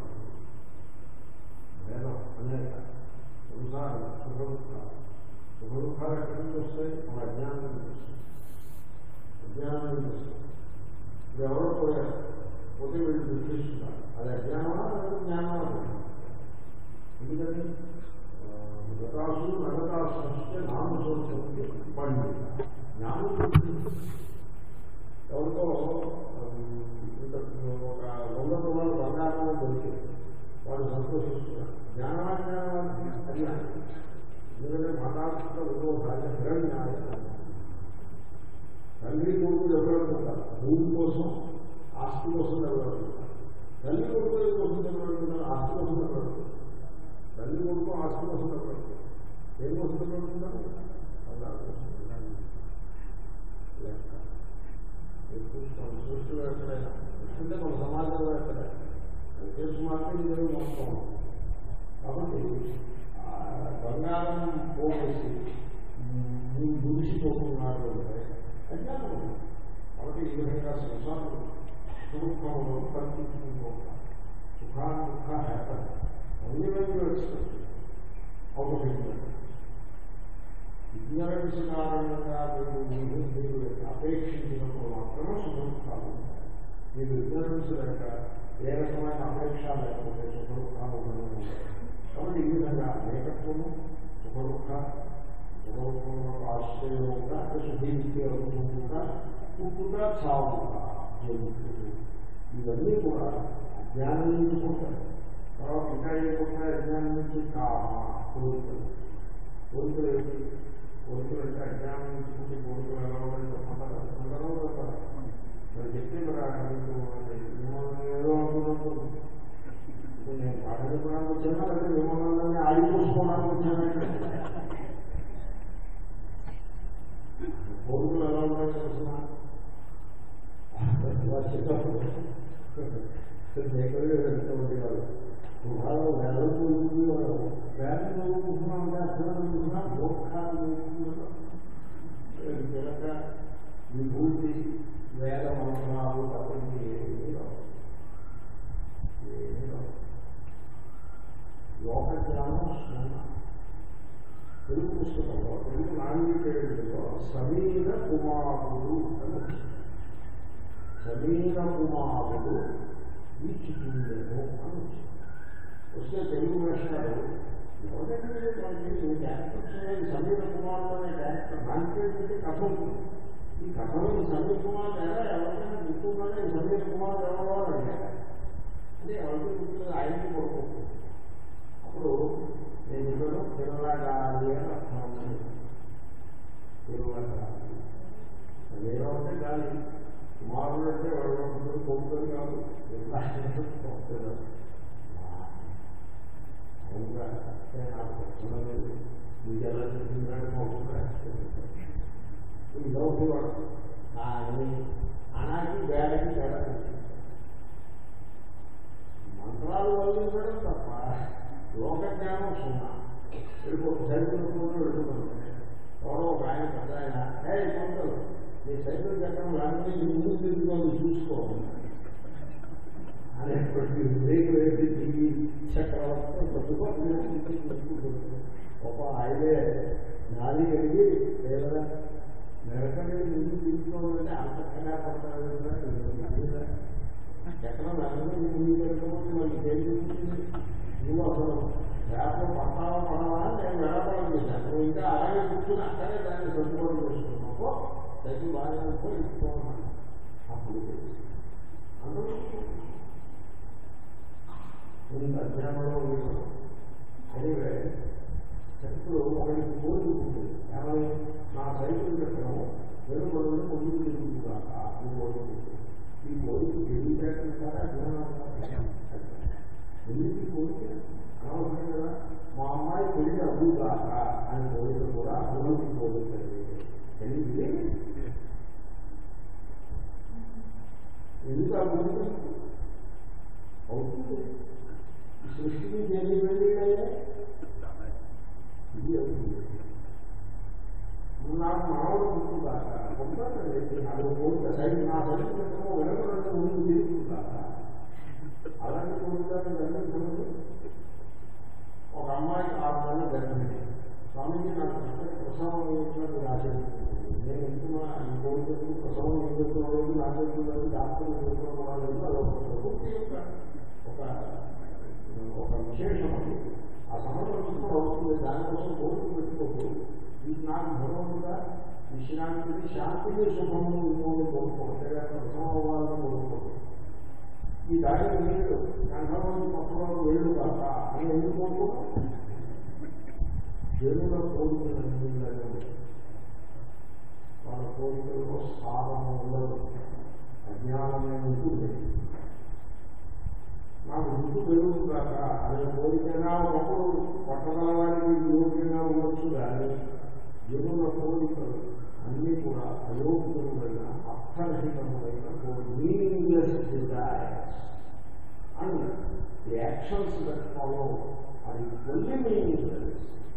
భేదం అనేక సంసారం సుఖ దుఃఖాలు సుఖ దుఃఖాలు ఎక్కడి నుంచి వస్తాయి మన అజ్ఞానం నుంచి వస్తాయి అజ్ఞానం నుంచి వస్తాయి ఇప్పుడు ఎవరో పోయారు పోతే వీళ్ళు దుఃఖిస్తున్నారు అది అజ్ఞానమా లేదా జ్ఞానమా ఎందుకని గతాసు నగతాసు వస్తే నామసోత్సవం పండి జ్ఞానం ఎవరితో ఇంత ఒక వంద రూపాయలు బంగారం దొరికింది వాడు సంతోషిస్తున్నారు జ్ఞానమా జ్ఞానమా అజ్ఞానం ఎందుకంటే మతాత్మక విరోధాలు హిరణ్యాలు తల్లి కొడుకు ఎవరనుకుంటారు భూమి కోసం ఆస్తి కోసం ఎవరనుకుంటారు తల్లి కొడుకు ఏ కోసం ఎవరనుకుంటారు ఆస్తి కోసం ఎవరనుకుంటారు తల్లి కొడుకు ఆస్తి కోసం ఎవరనుకుంటారు ఏం కోసం ఎవరనుకుంటారు బంగారం కోసం లెక్క చూస్తాం సృష్టిలో ఎక్కడైనా అంటే మన సమాజంలో ఎక్కడైనా కేసు మాత్రం ఇద్దరు మొత్తం కాబట్టి ఆ బంగారం పోగేసి నువ్వు దూసిపోతున్నారు అంటే అజ్ఞానం కాబట్టి ఈ విధంగా సంసారం సుఖంలో కల్పించుకుంటూ ఉంటాం సుఖా దుఃఖ హ్యాపన్ అన్ని వైపు ఎక్స్పెక్ట్ అవుట్ ఆఫ్ ఇగ్నరెన్స్ కారణంగా మీరు మీరు మీరు అపేక్షించినప్పుడు మాత్రమే సుఖదుఖాలు ఉంటాయి మీరు ఇగ్నరెన్స్ లేక ఏ రకమైన అపేక్ష లేకపోతే సుఖదుఖాలు ఉండడం కాబట్టి ఈ విధంగా అనేకత్వము సుఖదుఖ సుఖదుఖంలో ఆశ్రయముగా సుఖీకి అనుకుంటా పుట్టుక చావుగా జరుగుతుంది ఇవన్నీ కూడా అజ్ఞానం నుంచి పుట్టాయి తర్వాత ఇంకా ఏం పుట్టాయి అజ్ఞానం నుంచి కామ కోరికలు కోరికలు ఏంటి కోరికలు అంటే అజ్ఞానం నుంచి పుట్టి కోరికలు ఎలా ఉన్నాయి చెప్పంటారు అందరూ చెప్తారు మరి చెప్తే మరి మీకు మిమ్మల్ని ఏదో అనుకున్నప్పుడు ఇప్పుడు నేను పాట చెప్పడానికి వచ్చానా లేదా మిమ్మల్ని ఆడిపోసుకోవడానికి వచ్చానంటే కోరికలు ఎలా ఉన్నాయో తెలుసిన వెళ్తుంది వాళ్ళు వాళ్ళు వేల కోరుకుంటూ వేల కోరుకుంటున్నాం అర్థం అనుకుంటున్నా మోక్షాలు కనుక విభూతి వేల మంత్రాలు తప్పని ఏమీ రావు ఏమీ రావు లోక జ్ఞానం స్మరణ తెలుగు పుస్తకంలో తెలుగు నాణ్యతలో సమీర కుమారుడు అని వచ్చింది. సమీర కుమారుడు వీచుకుండేమో అని వచ్చింది. వస్తే తెలుగు వేస్తారు ఎవరైనా క్యారెక్టర్స్ సమీర కుమారుడు అనే క్యారెక్టర్ దానికేంటంటే కథ ఉంటుంది ఈ కథలో ఈ సమీర కుమార్ ఎలా ఎవరికైనా గుర్తుందని ఈ సమీర కుమార్ ఎవరో అని అడిగారు అంటే ఎవరికి గుర్తులేదు ఆయనకి కొడుకుంటుంది అప్పుడు నేను ఇప్పుడు తిరువగాలి అని అర్థం తిరువగాలి ఏదో అంటే గాలి కుమారుడు అంటే ఎవరు కొడుకుని కాదు తిరువగాలి అవునుగా అంటే నాకు ప్రశ్న లేదు మీకు ఎలా చెప్పిందని అవునుగా లౌకివాడు కానీ అనాకి వేడకి తేడా తెలిసింది. మంత్రాలు వల్లించడం తప్ప లోక జ్ఞానం సున్నా ఇప్పుడు సైకిల్ కూడా వెళ్తున్నాను ఎవరో ఒక ఆయన పెద్ద ఆయన హే కొందరు నీ సైకిల్ చక్రం లాంటి ముందు తిరుగుతుంది చూసుకో అనేటువంటి బ్రేక్ వేసి తిరిగి చక్రవర్తి ఒక ఆయనే నాది కలిగి లేదా మెరకని ముందు తీసుకోవాలంటే అంత కంగారు పడతారు చక్రం అందరూ ముందు పెట్టుకోవచ్చు మనకి ఏం చూస్తుంది నువ్వు అసలు పేపర్ పట్టావా పడవా నేను వెళ్ళడం చేశాను నువ్వు ఇంకా అలాగే కూర్చుని అక్కడే దాన్ని సర్దుకోవడం చేసుకున్నావు సైకిల్ బాగా పోయి ఇచ్చుకోవాలి అప్పుడు అందరూ ఇంత అధ్యాయంలో ఉన్నాం అనివే ఇప్పుడు ఒకరికి కోరిక ఉంటుంది ఏమని నా సైకిల్ చక్రం వెలుపడి ముందుకు తిరుగుతుందాక అని కోరుకుంటుంది ఈ కోరిక తెలియజేయకుండా అజ్ఞానం ఎందుకు కోరిక అనవసరం కదా మా అమ్మాయి పెళ్లి అవ్వుగాక అని కోరిక కూడా అభివృద్ధి కోరిక తెలియదు ఎందుకు అభివృద్ధి అవుతుంది సృష్టికి దేని వెళ్ళిపోయా ఇది అవుతుంది నాకు మానవుడు ఉంటుందాక పొందాలండి అది కోరిక సైడ్ నా సైడ్ వెనకడంలో ముందు తిరుగుతుందాక అలాంటి కోరికలను గమనించండి ఒక అమ్మాయికి ఆరు నెలలు గర్భిణి స్వామిజీ నాకు చక్కటి ప్రసవం అయ్యేట్లా మీరు ఆచరించుకుంటుంది నేను ఎంతున్నా ఈ కోరికలు ప్రసవం ఎందుకు ఆచరించలేదు డాక్టర్లు చేసుకోవడం లేదు అది ఒక ప్రకృతి యొక్క ఒక ఒక విశేషం అది ఆ సమస్య అవుతుంది దానికోసం కోరిక పెట్టుకోదు ఇది నాకు భగవంతుగా విశ్రాంతిని శాంతిని సుఖము ఇంకోటి కోరుకోండి ప్రసవం అవ్వాలని కోరుకోండి ఈ దారి మీరు కంఠంలో పక్కన వేళ్ళు కాక అని ఎందుకు కోరుకోండి దేవుల కోరికలన్నీ వాళ్ళ కోరికల్లో స్థానం ఉండదు అజ్ఞానమే ఉంటుంది నాకు గుర్తు పెరుగుగాక అనే కోరికగా ఒకప్పుడు పట్టణానికి యోగ్యంగా ఉండొచ్చు కానీ జనుల కోరికలు అన్నీ కూడా అయోగ్యములైన అర్థరహితములైన meaningless desires and the actions that follow అది కొన్ని మీనింగ్లెస్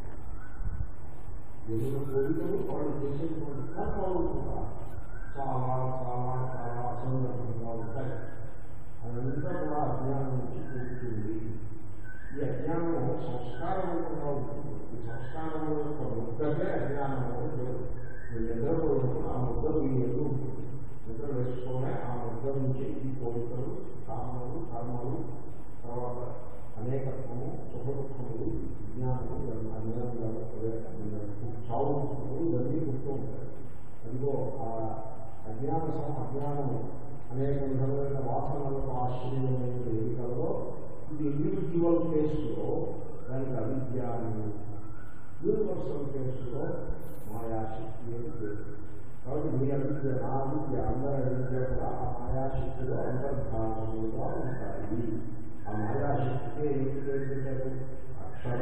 జనుల కోరికలు వాళ్ళు చేసేటువంటి కర్మలు కూడా చాలా చాలా చాలా అసందర్భంగా ఉంటాయి అదంతా కూడా అజ్ఞానం నుంచి పుడుతుంది ఈ అజ్ఞానము సంస్కారవంతంగా ఉంటుంది ఈ సంస్కారం యొక్క ముద్దకే అజ్ఞానము లేదు మీరు నిద్రపోయినప్పుడు ఆ ముద్ద మీ ఎదురు ఉంటుంది నిద్ర వేసుకునే ఆ ముద్ద నుంచి ఈ కోరికలు కామలు కర్మలు తర్వాత అనేకత్వము సుఖ దుఃఖములు విజ్ఞానము అజ్ఞానం చావు దుఃఖములు ఇవన్నీ పుడుతూ ఉంటాయి అదిగో ఆ అజ్ఞాన అజ్ఞానము అనేక విధమైన వాసనలకు ఆశ్చర్యమైన వేదికలలో ఇది ఇండివిజువల్ కేసులో దానికి అవిద్య అని యూనివర్సల్ కేసులో మాయాశక్తి అని పేరు కాబట్టి మీ అవిద్య నా అవిద్య అందరి అవిద్య కూడా ఆ మాయాశక్తిలో అంతర్ధానములుగా ఉంటాయి ఆ మాయాశక్తికి ఏమి పేరు పెట్టారు అక్షర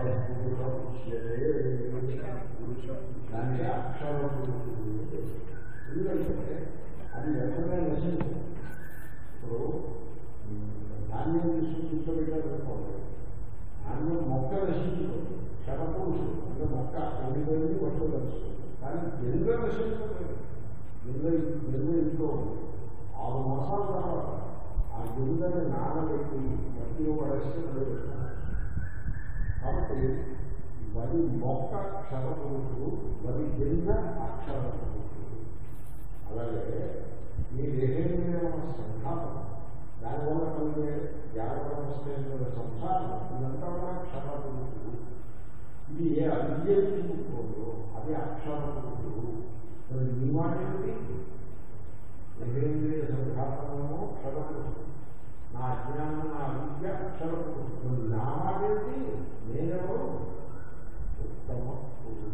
దానికి అక్షర ఎందుకంటే అది వెంటనే నశించదు ఇప్పుడు ధాన్యం తీసుకుని కూర్చోబెట్టాలనుకోవాలి ధాన్యం మొక్క నశించుకోదు క్షణపురుషుడు అంటే మొక్క ఎండిపోయింది వర్షం కలుస్తుంది కానీ గింజ నశించలేదు గింజ గింజ ఇంట్లో ఉంది ఆరు మాసాల తర్వాత ఆ గింజని నానబెట్టి మట్టిలో పడేస్తే నిలబెట్టాలి కాబట్టి వరి మొక్క క్షణపురుషుడు వరి గింజ అక్షర పురుషుడు అలాగే మీ దేహేంద్రియ సంఘాతం దానివల్ల కలిగే వ్యాపారమైన సంసారం ఇదంతా కూడా క్షణపురుషుడు ఇది ఏ అవిద్య పుట్టుకోదు అది అక్షరపురుషుడు మరి మీ మాట ఏంటి దేహేంద్రియ సంఘాతము క్షణపురుషుడు నా అజ్ఞానం నా అవిద్య అక్షరపురుషుడు నా మాట ఏంటి నేనెవరు ఉత్తమ పురుషుడు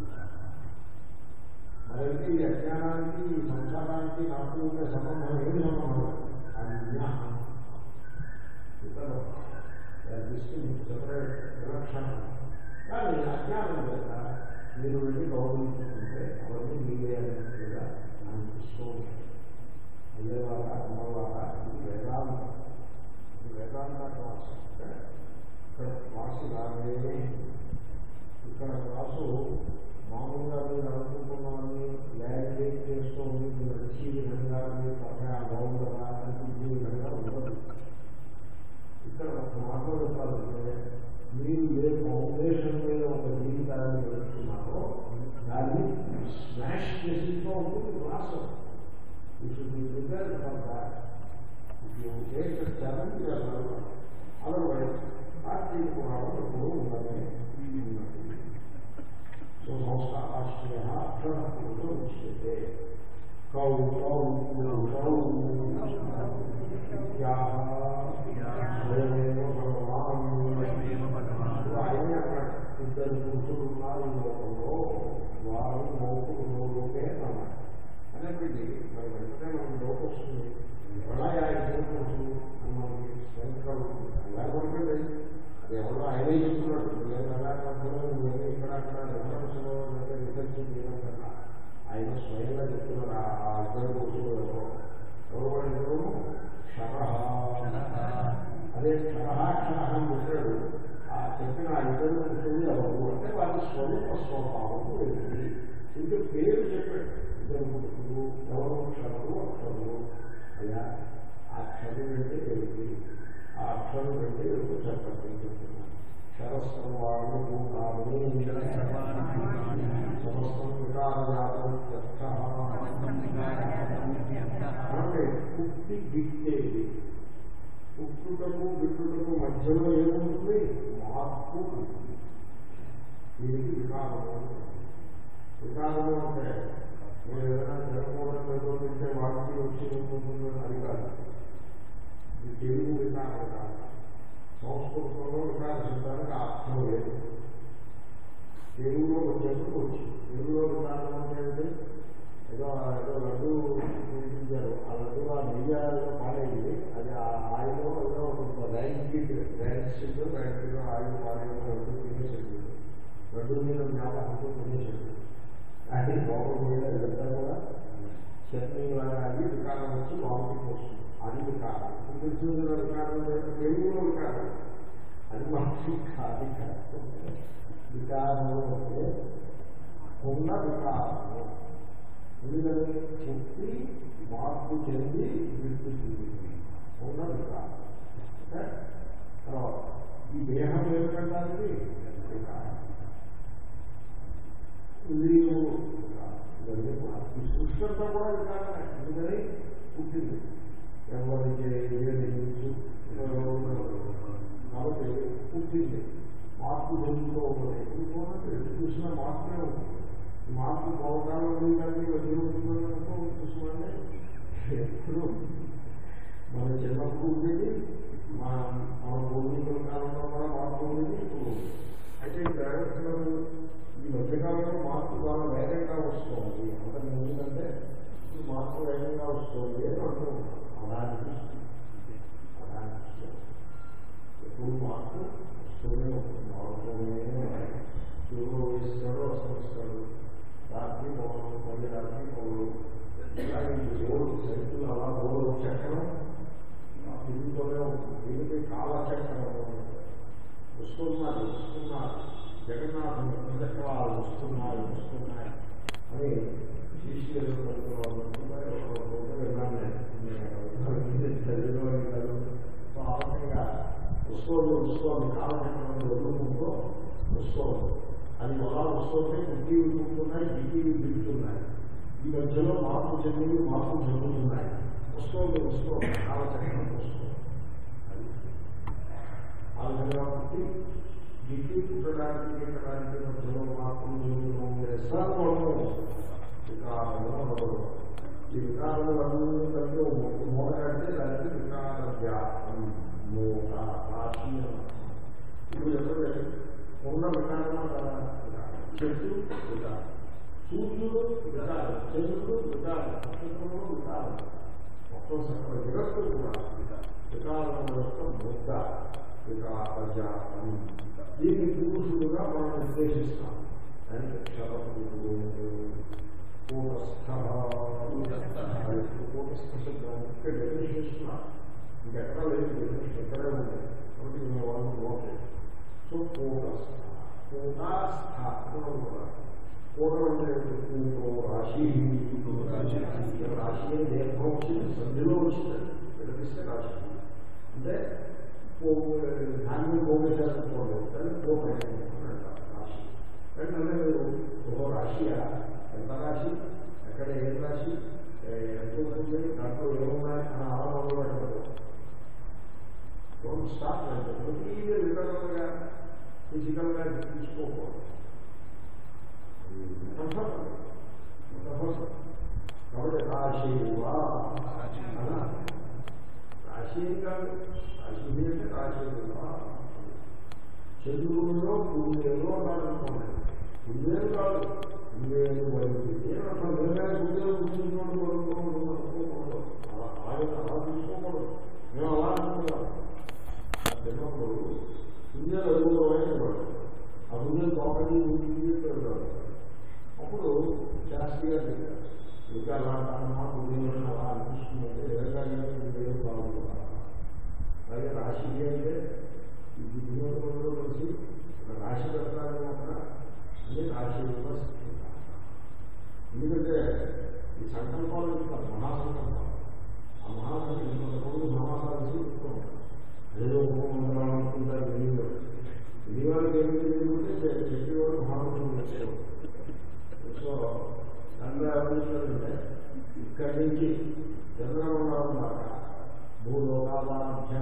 మరైతే ఈ అజ్ఞానానికి ఈ సంసారానికి నాకు ఉండే సంబంధం ఏమి సంబంధం అజ్ఞానం ఇతను డిస్టింగ్ సెపరేట్ విలక్షణం కానీ అజ్ఞానం చేత మీరు వెళ్ళి గౌరవించుకుంటే అవన్నీ మీరే అన్నట్టుగా అనిపిస్తూ ఉంటాయి అయ్యేవారా అమ్మవారా ఇది వేదాంతం ఇది వేదాంత క్లాసు ఇక్కడ క్లాసు లాగే ఇక్కడ క్లాసు మామూలుగా మీరు అనుకుంటున్నామని ల్యాండ్ చేస్తూ ఉంది మీరు వచ్చి ఈ విధంగా మీరు పక్కన బాగుంటుందా అనిపించే విధంగా ఉండదు ఇక్కడ ఒక మాట చెప్పాలంటే మీరు ఏ ఫౌండేషన్ మీద ఒక జీవితాన్ని పెడుతున్నారో దాన్ని స్మాష్ చేసితో ఉంటుంది పురుషౌ విద్యాః స్వయమేవ భగవాన్ ఇప్పుడు ఆయనే అన్నాడు ఇద్దరు పురుషులు ఉన్నారు ఈ లోకంలో వారు మోకుడు లోకే అన్నాడు అనేప్పటికీ మరి వెంటనే మనకి లోటు వస్తుంది ఎవరా ఇద్దరు పురుషులు అని మనకి శంకరు అలాగే ఉంటుంది అది ఎవరో ఆయనే చెప్తున్నాడు నేను అలా కాకుండా నేను ఇక్కడ అక్కడ రెఫరెన్స్లో రిసెర్చ్ చేయడం కన్నా ఆయన స్వయంగా చెప్తున్నారు ఆ ఆ ఇద్దరు పురుషులు ఎవరో ఎవరు వాళ్ళు ఇద్దరు క్షరహ అదే క్షరహ క్షరహ అని చెప్పాడు ఆ చెప్పిన ఆ ఇద్దరు పురుషులు ఎవరు అంటే వాళ్ళ స్వరూప స్వభావం ఏంటి ఇంకా పేరు చెప్పాడు ఇద్దరు పురుషులు ఎవరు క్షరులు అక్షరులు అయ్యా ఆ క్షరు అంటే ఏంటి ఆ అక్షరం అంటే ఎవరు చెప్పండి చెప్తున్నా క్షరస్సర్వాణి భూతాన్ని సమస్తం వికారజాతం అంటే పుట్టి గిట్టేది పుట్టుటకు గిట్టుటకు మధ్యలో ఏముంటుంది మార్పు ఉంటుంది దీనికి వికారము అంటారు. వికారము అంటే మీరు ఏదైనా జరగకూడదు ఏదో తింటే వాడికి వచ్చి ఉంటుంది అది కాదు ఇది తెలుగు వికారం కాదు సంస్కృతంలో వికార శబ్దానికి అర్థం లేదు తెలుగులో వచ్చేప్పుడు వచ్చి తెలుగులో వికారం అంటే ఏంటి? ఏదో ఏదో లడ్డు చూపించారు ఆ లడ్డు ఆ నెయ్యాలో పాడేది అది ఆ ఆయిల్ ఏదో ఒక రైస్ గిట్ రైస్ షీట్ రైస్ ఆయిల్ పాడేది లడ్డు తినేసేది లడ్డు మీద జ్ఞాపకంతో తినేసేది అది లోపల మీద ఇదంతా కూడా చట్నీ లాగా అది వికారం వచ్చి లోపలికి వస్తుంది అది వికారం ఇప్పుడు తెలిసిన వికారం అంటే తెలుగులో వికారం అది మనకి కాదు కాదు వికారం అంటే ఉన్న వికారము ఎందుకంటే పుట్టి మార్పు చెంది వృత్తి చెంది ఉన్న వికారం ఓకే? తర్వాత ఈ దేహం ఏమిటంటానికి వికారం ఇంద్రియము వికారం. ఇవన్నీ కూడా ఈ సృష్టి అంతా కూడా వికారమే ఎందుకని పుట్టింది ఎవరికి ఏది తెలుసు కాబట్టి పుట్టింది మార్పు జరుగుతూ ఉంటుంది ఎప్పుడు చూడండి ఎటు చూసినా మార్పునే ఉంటుంది ఈ మార్పు పోవకాలం కానీ వదిలిపోతుందనుకో చూసుకోండి ఎప్పుడు మన చిన్నప్పుడు ఉండేది మన మన పూర్వీకుల కాలంలో కూడా మార్పు ఉండేది ఇప్పుడు ఉంది. అయితే ఈ జాగ్రత్తలు ఈ మధ్యకాలంలో మార్పు చాలా వేగంగా వస్తుంది అంతకు ముందు కంటే ఇప్పుడు మార్పు వేగంగా వస్తుంది అని అంటూ ఉంటాం అలా అనిపిస్తుంది అలా అనిపిస్తుంది ఎప్పుడు మార్పు వస్తూనే ఉంటుంది మారుతూనే ఉన్నాయి సూర్యుడు వేస్తాడు అస్తమిస్తాడు రాత్రి పౌరులు మళ్ళీ రాత్రి పౌరులు ఇలాగే ఈ రోడ్డు సైకిల్ అలా రోడ్డు చక్రం ఆ తిరుగుతూనే ఉంటుంది దీనికి కాలచక్రం వస్తున్నారు వస్తున్నారు జగన్నాథుని ప్రజక్రాలు వస్తున్నాయి వస్తున్నాయి అని శిష్యులు విన్నాను నేను చదివిన కాదు సో ఆ రకంగా వస్తువులు వస్తువులు కాలచక్రం వదులుకుంటూ వస్తువులు అది అలా వస్తుంటే కుట్టీలు పుట్టున్నాయి గిట్టీలు దిగుతున్నాయి ఈ మధ్యలో మార్పు చెందివి మార్పు జరుగుతున్నాయి వస్తువులు వస్తువులు కాలచక్రం వస్తువులు అది ఆ విధంగా పుట్టి గిట్టి పుట్టడానికి గిట్టడానికి మధ్యలో మార్పులు జరుగుతూ ఉండే సర్వము వికారము అనబడు ఈ వికారములన్నీ కలిపి ఒక మూట కడితే దానికి వికార వ్యాప్తం మూట రాశి అన్నారు. ఇప్పుడు చెప్పండి ఉన్న వికారమా కదా చెట్టు వికారం సూర్యుడు వికారం చంద్రుడు వికారం నక్షత్రములు వికారం మొత్తం సకల జగత్తు కూడా వికారము యొక్క ముద్ద వికారజాతం దీన్ని పురుషుడుగా మనం నిర్దేశిస్తాం దానికి క్షరపురుడు కూటస్థ కూటస్థ శబ్దం ఇక్కడ డెఫినేషన్ ఇస్తున్నారు ఇంకెక్కడ లేదు డెఫినేషన్ ఎక్కడే ఉంది కాబట్టి మీ వాళ్ళు ఓకే సో కూటస్థ కూటాస్థ అనడం కూడా కూటం అంటే కూటో రాశి రాశి అని దేహం వచ్చింది సంధిలో వచ్చింది విడదీస్తే రాశి అంటే ధాన్యం పోగేసేసుకోండి దాన్ని పోగేసి రాశి కానీ అంటే మీరు ఓహో రాశియా ఎంత రాశి ఎక్కడ ఏం రాశి ఎంత ఉంటుంది దాంట్లో ఏమున్నాయి అని ఆలోచన పెట్టకూడదు డోంట్ స్టాప్ అంటే ప్రతిదీ విధంగా ఫిజికల్గా తీసుకోకూడదు కాబట్టి రాశి అలా రాశి ఏం కాదు రాశి అంటే రాశి చంద్రుల్లో కుందేలు అన్నారనుకోండి కుందేలు కాదు కుందేలు వైద్యులు ఏమన్నా నిజంగా కుందేలు కూర్చుంటున్నాడు అనుకోకూడదు అలా ఆయన అలా తీసుకోకూడదు మేము అలా అనుకున్నాం చిన్నప్పుడు కుందేలు అడుగులో వాడు ఆ కుందేలు తోకటి కుందేలు అప్పుడు శాస్త్రి గారు చెప్పారు ఇంకా అలా అన్నా కుందేలు అలా అనిపిస్తుంది నిజంగా కుందేలు బాగుంది అలాగే రాశి అంటే ఈ వినియోగంలో కలిసి ఒక రాశి పెట్టాలని ఒక అన్ని రాశి ఎందుకంటే ఈ సంకల్పాలు చెప్తారు మహాసంకల్పం ఆ మహాసంకల్పం రోజు మహాసాలు చెప్తూ ఉంటారు ఏదో ఉపమంత్రాలు అనుకుంటారు వినియోగం వినియోగానికి ఏమి తెలియకుంటే చెప్పేవాడు మహానుభవం వచ్చేవాడు సో దాంట్లో ఏమంటారంటే ఇక్కడి నుంచి చంద్రమండలం దాకా భూలోకాభ్య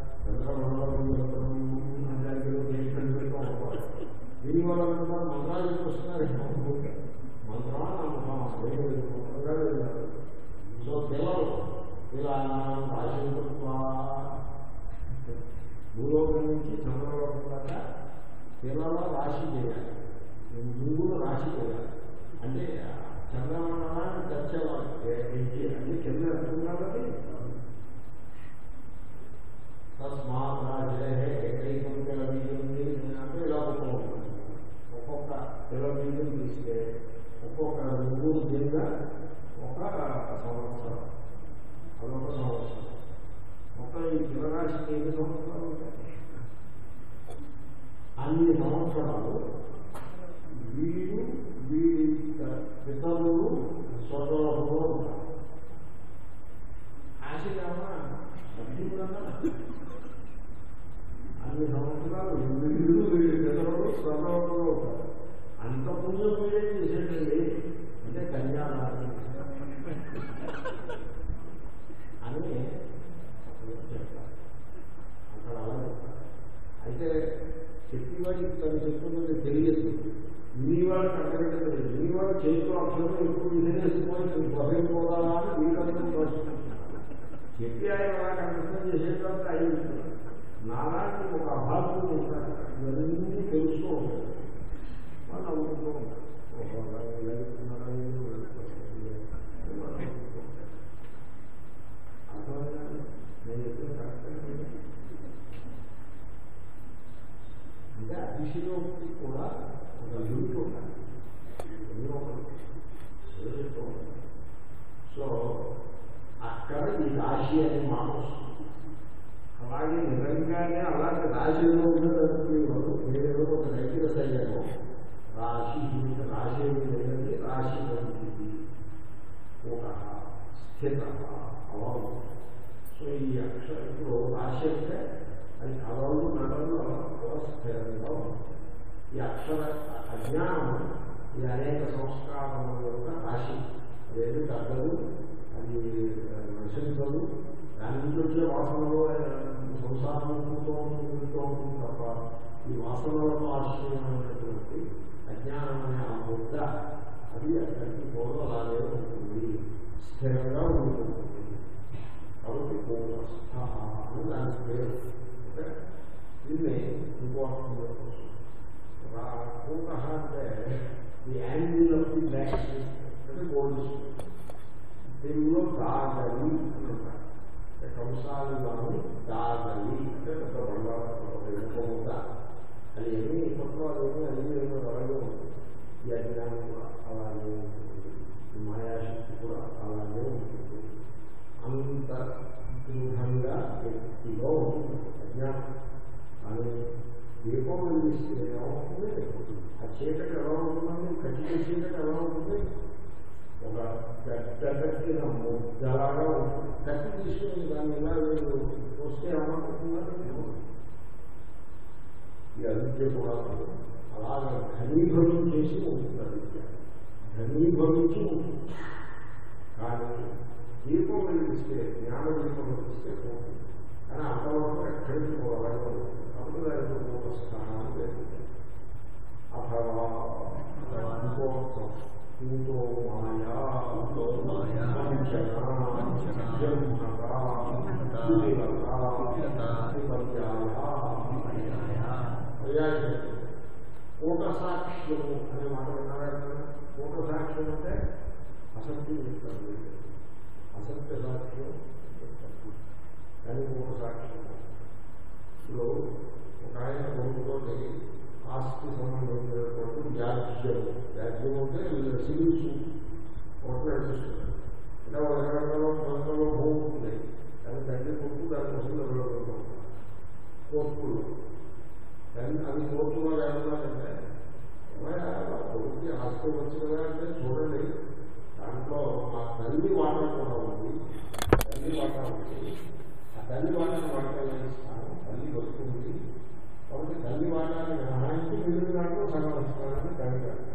దీని వల్ల మంత్రాలు వస్తున్నారు మంత్రం మంత్రంగా సో పిల్లలు ఇలా ఆశీర్వత్వ భూలోకం నుంచి చంద్రలోకం దాకా పిల్లల రాశి చేయాలి నువ్వు రాశి చేయాలి అంటే చంద్రమండలాన్ని తెచ్చేవాళ్ళు అంటే కింద ఎట్టుకున్నారని తస్మాత్ రాజే ఏకైకం పిలవీయం అంటే ఇలా ఒక్కొక్క ఒక్కొక్క పిలవీయం తీస్తే ఒక్కొక్క మూడు కింద ఒక సంవత్సరం అదొక సంవత్సరం మొత్తం ఈ పిల్లరాశికి ఎన్ని సంవత్సరాలు ఉంటాయి అన్ని సంవత్సరాలు వీడు వీడి పితరులు స్వతోహంలో ఉంటారు ఆశగా అభివృద్ధి అన్ని సంవత్సరాలు వీళ్ళు వీళ్ళు పితరులు స్వర్ణంలో ఉంటారు అంత పుణ్యం పూజ చేసేటండి అంటే కన్యాదానం అని చెప్తారు అక్కడ అలా అయితే చెప్పేవాడికి తను చెప్తున్నది తెలియదు వినివాడు కట్టగట్టలేదు వినివాడు చేతిలో అక్షరం ఎప్పుడు వినేసిపోయి గొప్ప పోదాలా అని వీళ్ళందరూ దోషిస్తున్నారు చెప్పి ఆయన అలా కంఠస్థం చేసేటప్పుడు ఆయన నాలాంటి ఒక అభావం ఉంటారు ఇవన్నీ తెలుస్తూ ఉంటారు వాళ్ళు అనుకుంటూ ఉంటారు అర్థమైనా నేను చెప్పిన కరెక్ట్ అంటే అతిశయోక్తి కూడా ఒక లిమిట్ ఉండాలి ఎన్నో చెప్తూ ఉంటాను సో అక్కడ ఈ రాశి అనే మాట వస్తుంది అలాగే నిజంగానే అలాంటి రాశిలో ఉండేటప్పుడు వేరేదో ఒక రైతుల శైలిలో రాశి రాశి లేదంటే రాశి వంటిది ఒక స్థిత అలా సో ఈ అక్షర ఇప్పుడు రాశి అంటే అది కళలు నడలు అలా స్థిరంగా ఉంది ఈ అక్షర అజ్ఞానం ఈ అనేక సంస్కారముల యొక్క రాశి అదేంటి తగ్గదు అది నశించదు దాని నుంచి వచ్చే వాసనలో సంసారం ఉంటూ ఉంటుంది ఉంటుంది తప్ప ఈ వాసనలకు ఆశ్రయమైనటువంటి అజ్ఞానం అనే ఆ ముద్ద అది అక్కడికి పోవడం అలాగే ఉంటుంది స్థిరంగా ఉంటుంది కాబట్టి పూర్వస్థ అని దాని పేరు ఓకే దీన్ని ఇంకో పూట అంటే the angle of the black అంటే గోల్డ్ తెలుగులో దాగలి అంటే కంసాలి వారు దాగలి అంటే పెద్ద బంగారు ముద్ద అది ఏమి కొత్త ఏమి అది ఏమో అలాగే ఉంటుంది ఈ అజ్ఞానం కూడా అలాగే ఉంటుంది ఈ మాయాశక్తి కూడా అలాగే ఉంటుంది అంత దృఢంగా వ్యక్తిలో ఉంటుంది అజ్ఞానం కానీ దీపం వెలిగిస్తే ఏమవుతుంది ఆ చీకటి ఎలా ఉంటుందండి కట్టిన చీకటి ఎలా ఉంటుంది ఒక గట్టగట్టిన ముద్దలాగా ఉంటుంది కట్టి తీసుకుని దాన్ని ఇలా వస్తే ఏమనుకుంటున్నారు ఈ అవిద్య కూడా అలాగే ఘనీభవించేసి ఉంటుంది అవిద్య ఘనీభవించి ఉంటుంది కానీ దీపం వెలిగిస్తే జ్ఞాన దీపం వెలిగిస్తే పోతుంది కానీ అంతవరకు ఎక్కడికి పోవాలని ఉంటుంది అప్పుడు దానికి పూర్వస్థానాన్ని పెరుగుతుంది అథవా ఇంకో పూతో మాయా పూతో మాయా, వంచన, వంచన, జన్మత, జన్మత, కుటిలత, కుటిలత, విపర్యాయ, పర్యాయ, పర్యాయ. కూట సాక్ష్యము అనే మాట విన్నారా ఎప్పుడైనా? కూట సాక్ష్యం అంటే అసత్యం చెప్తారు అసత్య సాక్ష్యం చెప్తారు కానీ కూట సాక్ష్యం ఇప్పుడు ఒక ఆయన కొడుకుతో ఆస్తి సంబంధించినటువంటి వ్యాజ్యం వ్యాజ్యం అంటే సివిల్ సూట్ కోర్టు నడిపిస్తున్నారు అంటే ఒక రకరకాల ప్రాంతంలో భూమి ఉంటుంది కానీ తండ్రి కొడుకు దానికోసం నిలబడుతుంటారు కోర్టులో కానీ అది కోర్టులో ఏమన్నారంటే ఏమయ్యా మా కొడుకుకి ఆస్తి వచ్చిందా అంటే చూడండి దాంట్లో మా తల్లి వాటా కూడా ఉంది తల్లి వాటా ఉంది ఆ తల్లి వాటాన్ని వాటాలు ఇస్తాను తల్లి బతుకుంది కాబట్టి తల్లి వాటాన్ని మినహాయించి మిగిలిన దాంట్లో సగం ఇస్తానని తల్లి అంటారు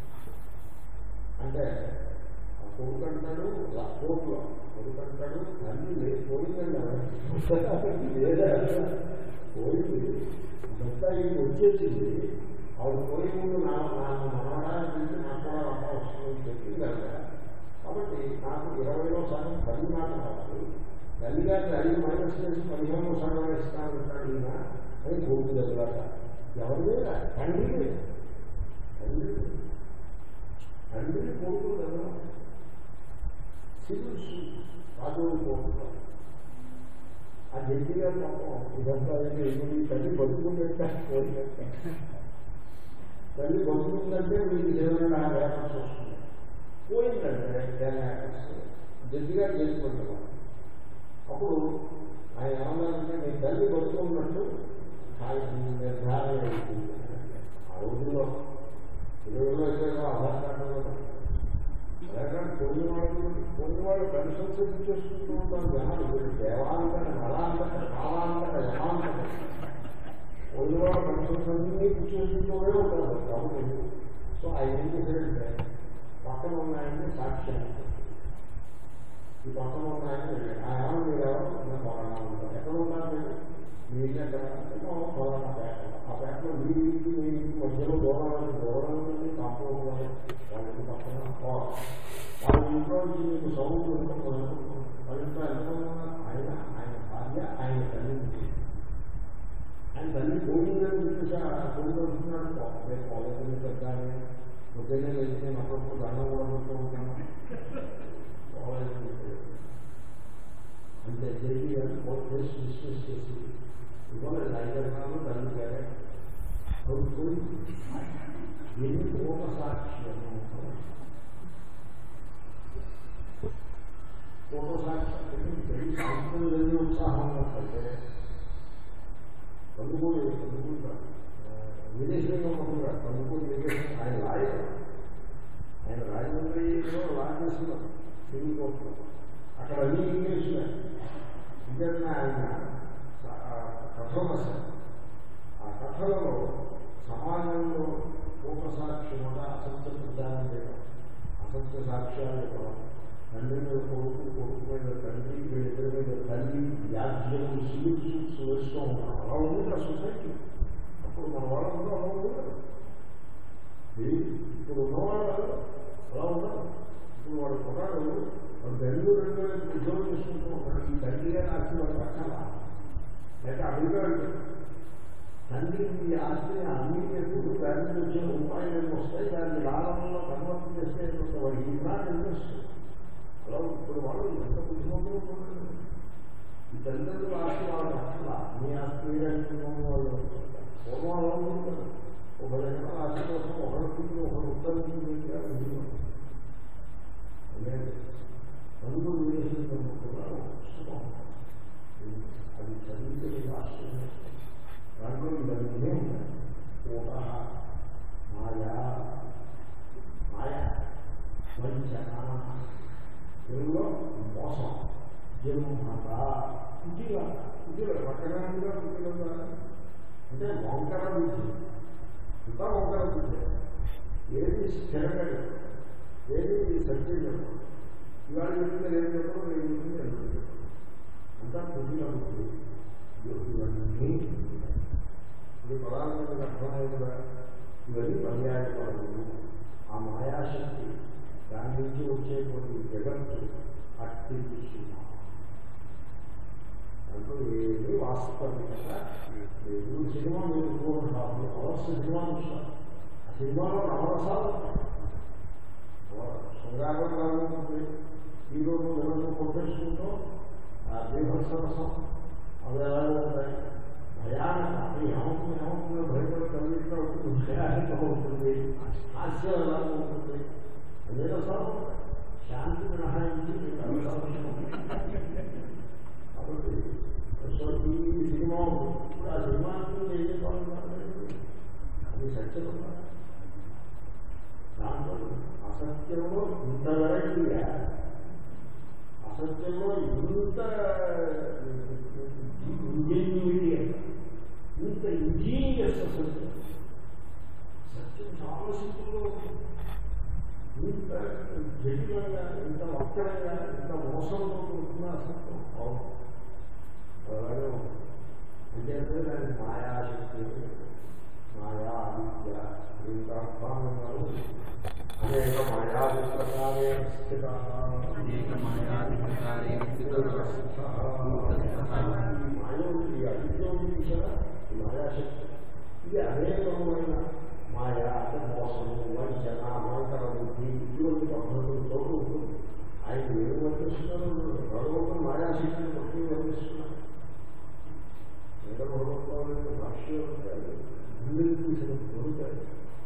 అంటే ఆ కొడుకు అంటాడు ఆ కోర్టులో కొడుకు అంటాడు తల్లి లేదు పోయిందండి లేదా పోయింది అంతా ఇది వచ్చేసింది ఆవిడ పోయి ముందు నా నా మనవడానికి పిలిచి నాకు కూడా వంట వస్తుందని చెప్పింది కదా కాబట్టి నాకు ఇరవైలో సగం పది మాట కావాలి తల్లి గారిని ఐదు మైనస్ చేసి పదిహేను సగం ఇస్తాను అంటాడు ఈయన అని కోర్టు దగ్గర ఎవరి మీద తండ్రి మీద తండ్రి తండ్రి కోర్టు కదా సివిల్ కాదు కోర్టులో ఆ జడ్జి గారు పాపం ఇదంతా అయితే ఏమి తల్లి బతుకుంటే తల్లి బతుకుందంటే వీళ్ళకి ఏమైనా వ్యాపారం వస్తుంది పోయిందంటే టెన్ యాక్టర్స్ జడ్జి గారు చేసుకుంటారు అప్పుడు ఆయన ఏమన్నారంటే మీ తల్లి బతుకున్నట్టు ఆయన నిర్ధారణ అవుతుంది ఆ రోజుల్లో ఇరవైలో అయితే ఆధార్ కార్డు అలాగే కొన్ని వాళ్ళు కొన్ని వాళ్ళు పెన్షన్స్ ఇచ్చేసుకుంటూ ఉంటారు జనాలు వీళ్ళు దేవాంతర బలాంతర కాలాంతర యమాంతర కొన్ని వాళ్ళు పెన్షన్స్ అన్నీ ఇచ్చేసుకుంటూనే ఉంటారు కాబట్టి సో ఆయన ఏం చేశారంటే పక్కన ఉన్నాయని సాక్ష్యాన్ని ఈ పక్కన ఉన్నాయని ఆయన మీరు ఎవరు నేను ఫలానా ఉంటారు ఎక్కడ ఉన్నారు మీరు మీ ఇల్లు ఎక్కడ అంటే మా ఫలానా పేట ఆ పేటలో మీ ఇంటి మీ ఇంటి మధ్యలో దూరాలని దూరం ఉంది కాంపౌండ్ వాళ్ళు వాళ్ళకి పక్కన వాళ్ళ ఇంట్లో నుంచి మీకు సౌండ్ వాళ్ళ ఇంట్లో ఎంతమంది ఉన్నారు ఆయన ఆయన భార్య ఆయన తల్లి ఉంది. ఆయన తల్లి పోయిందని చెప్పేసి ఆ కొడుకు వస్తున్నాడు రేపు కాలేజీ పెట్టాలి పొద్దున్నే వెళ్తే నేను అప్పుడప్పుడు దండం కూడా పెడుతూ ఉంటాను కాలేజీ అంతే చేసి కోర్టు కేసు డిస్కస్ చేసి ఇవాళ లైజర్నాలు తల్లి గారే కొడుకు ఎన్ని పూర్ణ సాక్ష్యము పూర్ణ సాక్ష్యం పెళ్లి సంస్థలు ఎన్ని ఉత్సాహం ఉన్నట్లయితే కందుకూరి కందుకూరి విదేశంలో ఉండగా కందుకూరి విదేశం ఆయన లాయర్ ఆయన రాజమండ్రిలో లా చేస్తున్నారు సివిల్ కోర్టులో అక్కడ అన్ని ఇంగ్లీష్లే ఇంకేత ఆయన కథలు రాశారు ఆ కథలలో సమాజంలో పూర్ణ సాక్ష్యం వల్ల అసత్య ప్రచారం చేయడం అసత్య సాక్ష్యాలు ఇవ్వడం తండ్రి మీద కొడుకు కొడుకు మీద తండ్రి వీళ్ళిద్దరి మీద తల్లి వ్యాధ్యం సివిల్ సూట్స్ వేస్తూ ఉన్నాం అలా ఉంది ఆ సొసైటీ అప్పుడు మన వాళ్ళందరూ అలా ఉండదు ఇప్పుడు ఉన్నవాళ్ళు అలా ఉండదు ఇప్పుడు వాడు కుర్రాడు వాడు బెంగళూరు రెండు వేలు ఉద్యోగం చేసుకుంటూ ఉంటాడు ఈ తండ్రి గారి ఆస్తి వాడు పక్కన లేక అమెరికా వెళ్తాడు తండ్రి ఈ ఆస్తిని అన్ని ఎప్పుడు దాని వచ్చిన రూపాయలు ఏమి వస్తాయి దాన్ని లాభంలో కన్వర్ట్ చేస్తే వాడు ఈ నాట్ ఇన్వెస్ట్ అలా ఇప్పుడు వాళ్ళు ఎంత కుటుంబంలో ఉంటున్నారు ఈ తల్లిదండ్రుల ఆస్తి వాళ్ళ పక్కన మీ ఆస్తి అనుకున్న వాళ్ళు పూర్వం అలా ఉంటారు ఒక రకమైన ఆస్తి కోసం ఒకరికి ఒక ఉత్తరం పెట్టారు అందుకు విదేశం కూడా పుస్తకం అది చదివితే మీకు ఆశ్చర్యం దాంట్లో ఇవన్నీ ఉన్నాయి పూట మాయా మాయ వంచన తెలుగులో మోసం జన్మత కుటీల కుటీల పక్కనంగా కుటీల అంటే వంకర బుద్ధి ఇంకా వంకర బుద్ధి ఏది స్థిరంగా చెప్పదు ఏది సత్యం చెప్పదు ఇవాళ చెప్తే ఏం చెప్పడం నేను చెప్తే నేను చెప్పను అంతా కుటీల బుద్ధి ఇవన్నీ ఇది ప్రధానమైన అర్థమైనదా ఇవన్నీ పర్యాయ పదములు ఆ మాయాశక్తి దాని నుంచి వచ్చేటువంటి జగత్తు అట్టి సినిమా దాంట్లో ఏది వాస్తవికత లేదు సినిమా మీరు two and half hours cinema చూస్తారు ఆ సినిమాలో నవరసాలు శృంగారం రాబోతుంది హీరోలు ఎవరిని కొట్టేసుకుంటూ ఆ దేవరసం అవి అలాగే ఉంటాయి భయానక అది ఏమవుతుంది ఏమవుతుందో భయపడి కలిగిస్తూ ఉంటుంది భయానక ఉంటుంది హాస్యం ఎలా ఉంటుంది అదే రసాలు శాంతి మినహాయించి మీకు అన్ని రసాలు ఉంటాయి. కాబట్టి సో ఈ సినిమా ఉంది. ఇప్పుడు ఆ సినిమా గురించి ఏం చెప్పాలన్నారు అది సత్యం దాంట్లో అసత్యంలో ఇంత వెరైటీగా అసత్యంలో ఇంత ఇంజనీరింగ్ ఇంత ఇంజనీరియస్ అసత్యం సత్యం చాలా సింపుల్గా ఉంటుంది ఇంత జటిలంగా ఇంత వక్రంగా ఇంత మోసంలో ఉంటున్న అసత్యం అవును అలాగే ఉంది అంతే దానికి మాయాశక్తి మాయా విద్య ఇంకా అర్థాలు అనేక మాయాశక్తాలే స్థిత అనేక మాయాధికారేణ స్థితః మాయ ఉంది ఈ అవిద్య ఉంది చూసారా ఈ మాయాశక్తి ఇది అనేకమైన మాయ అంటే మోసము వంచన అమాంతర బుద్ధి ఇటువంటి పద్ధతులతో ఉంటుంది ఆయన ఏం వర్తిస్తున్నారు భగవంతుడు మాయాశక్తిని బట్టి వర్తిస్తున్నారు వేద భగవంతుడు భాష్యం ముందుకు తీసిన కోరుతారు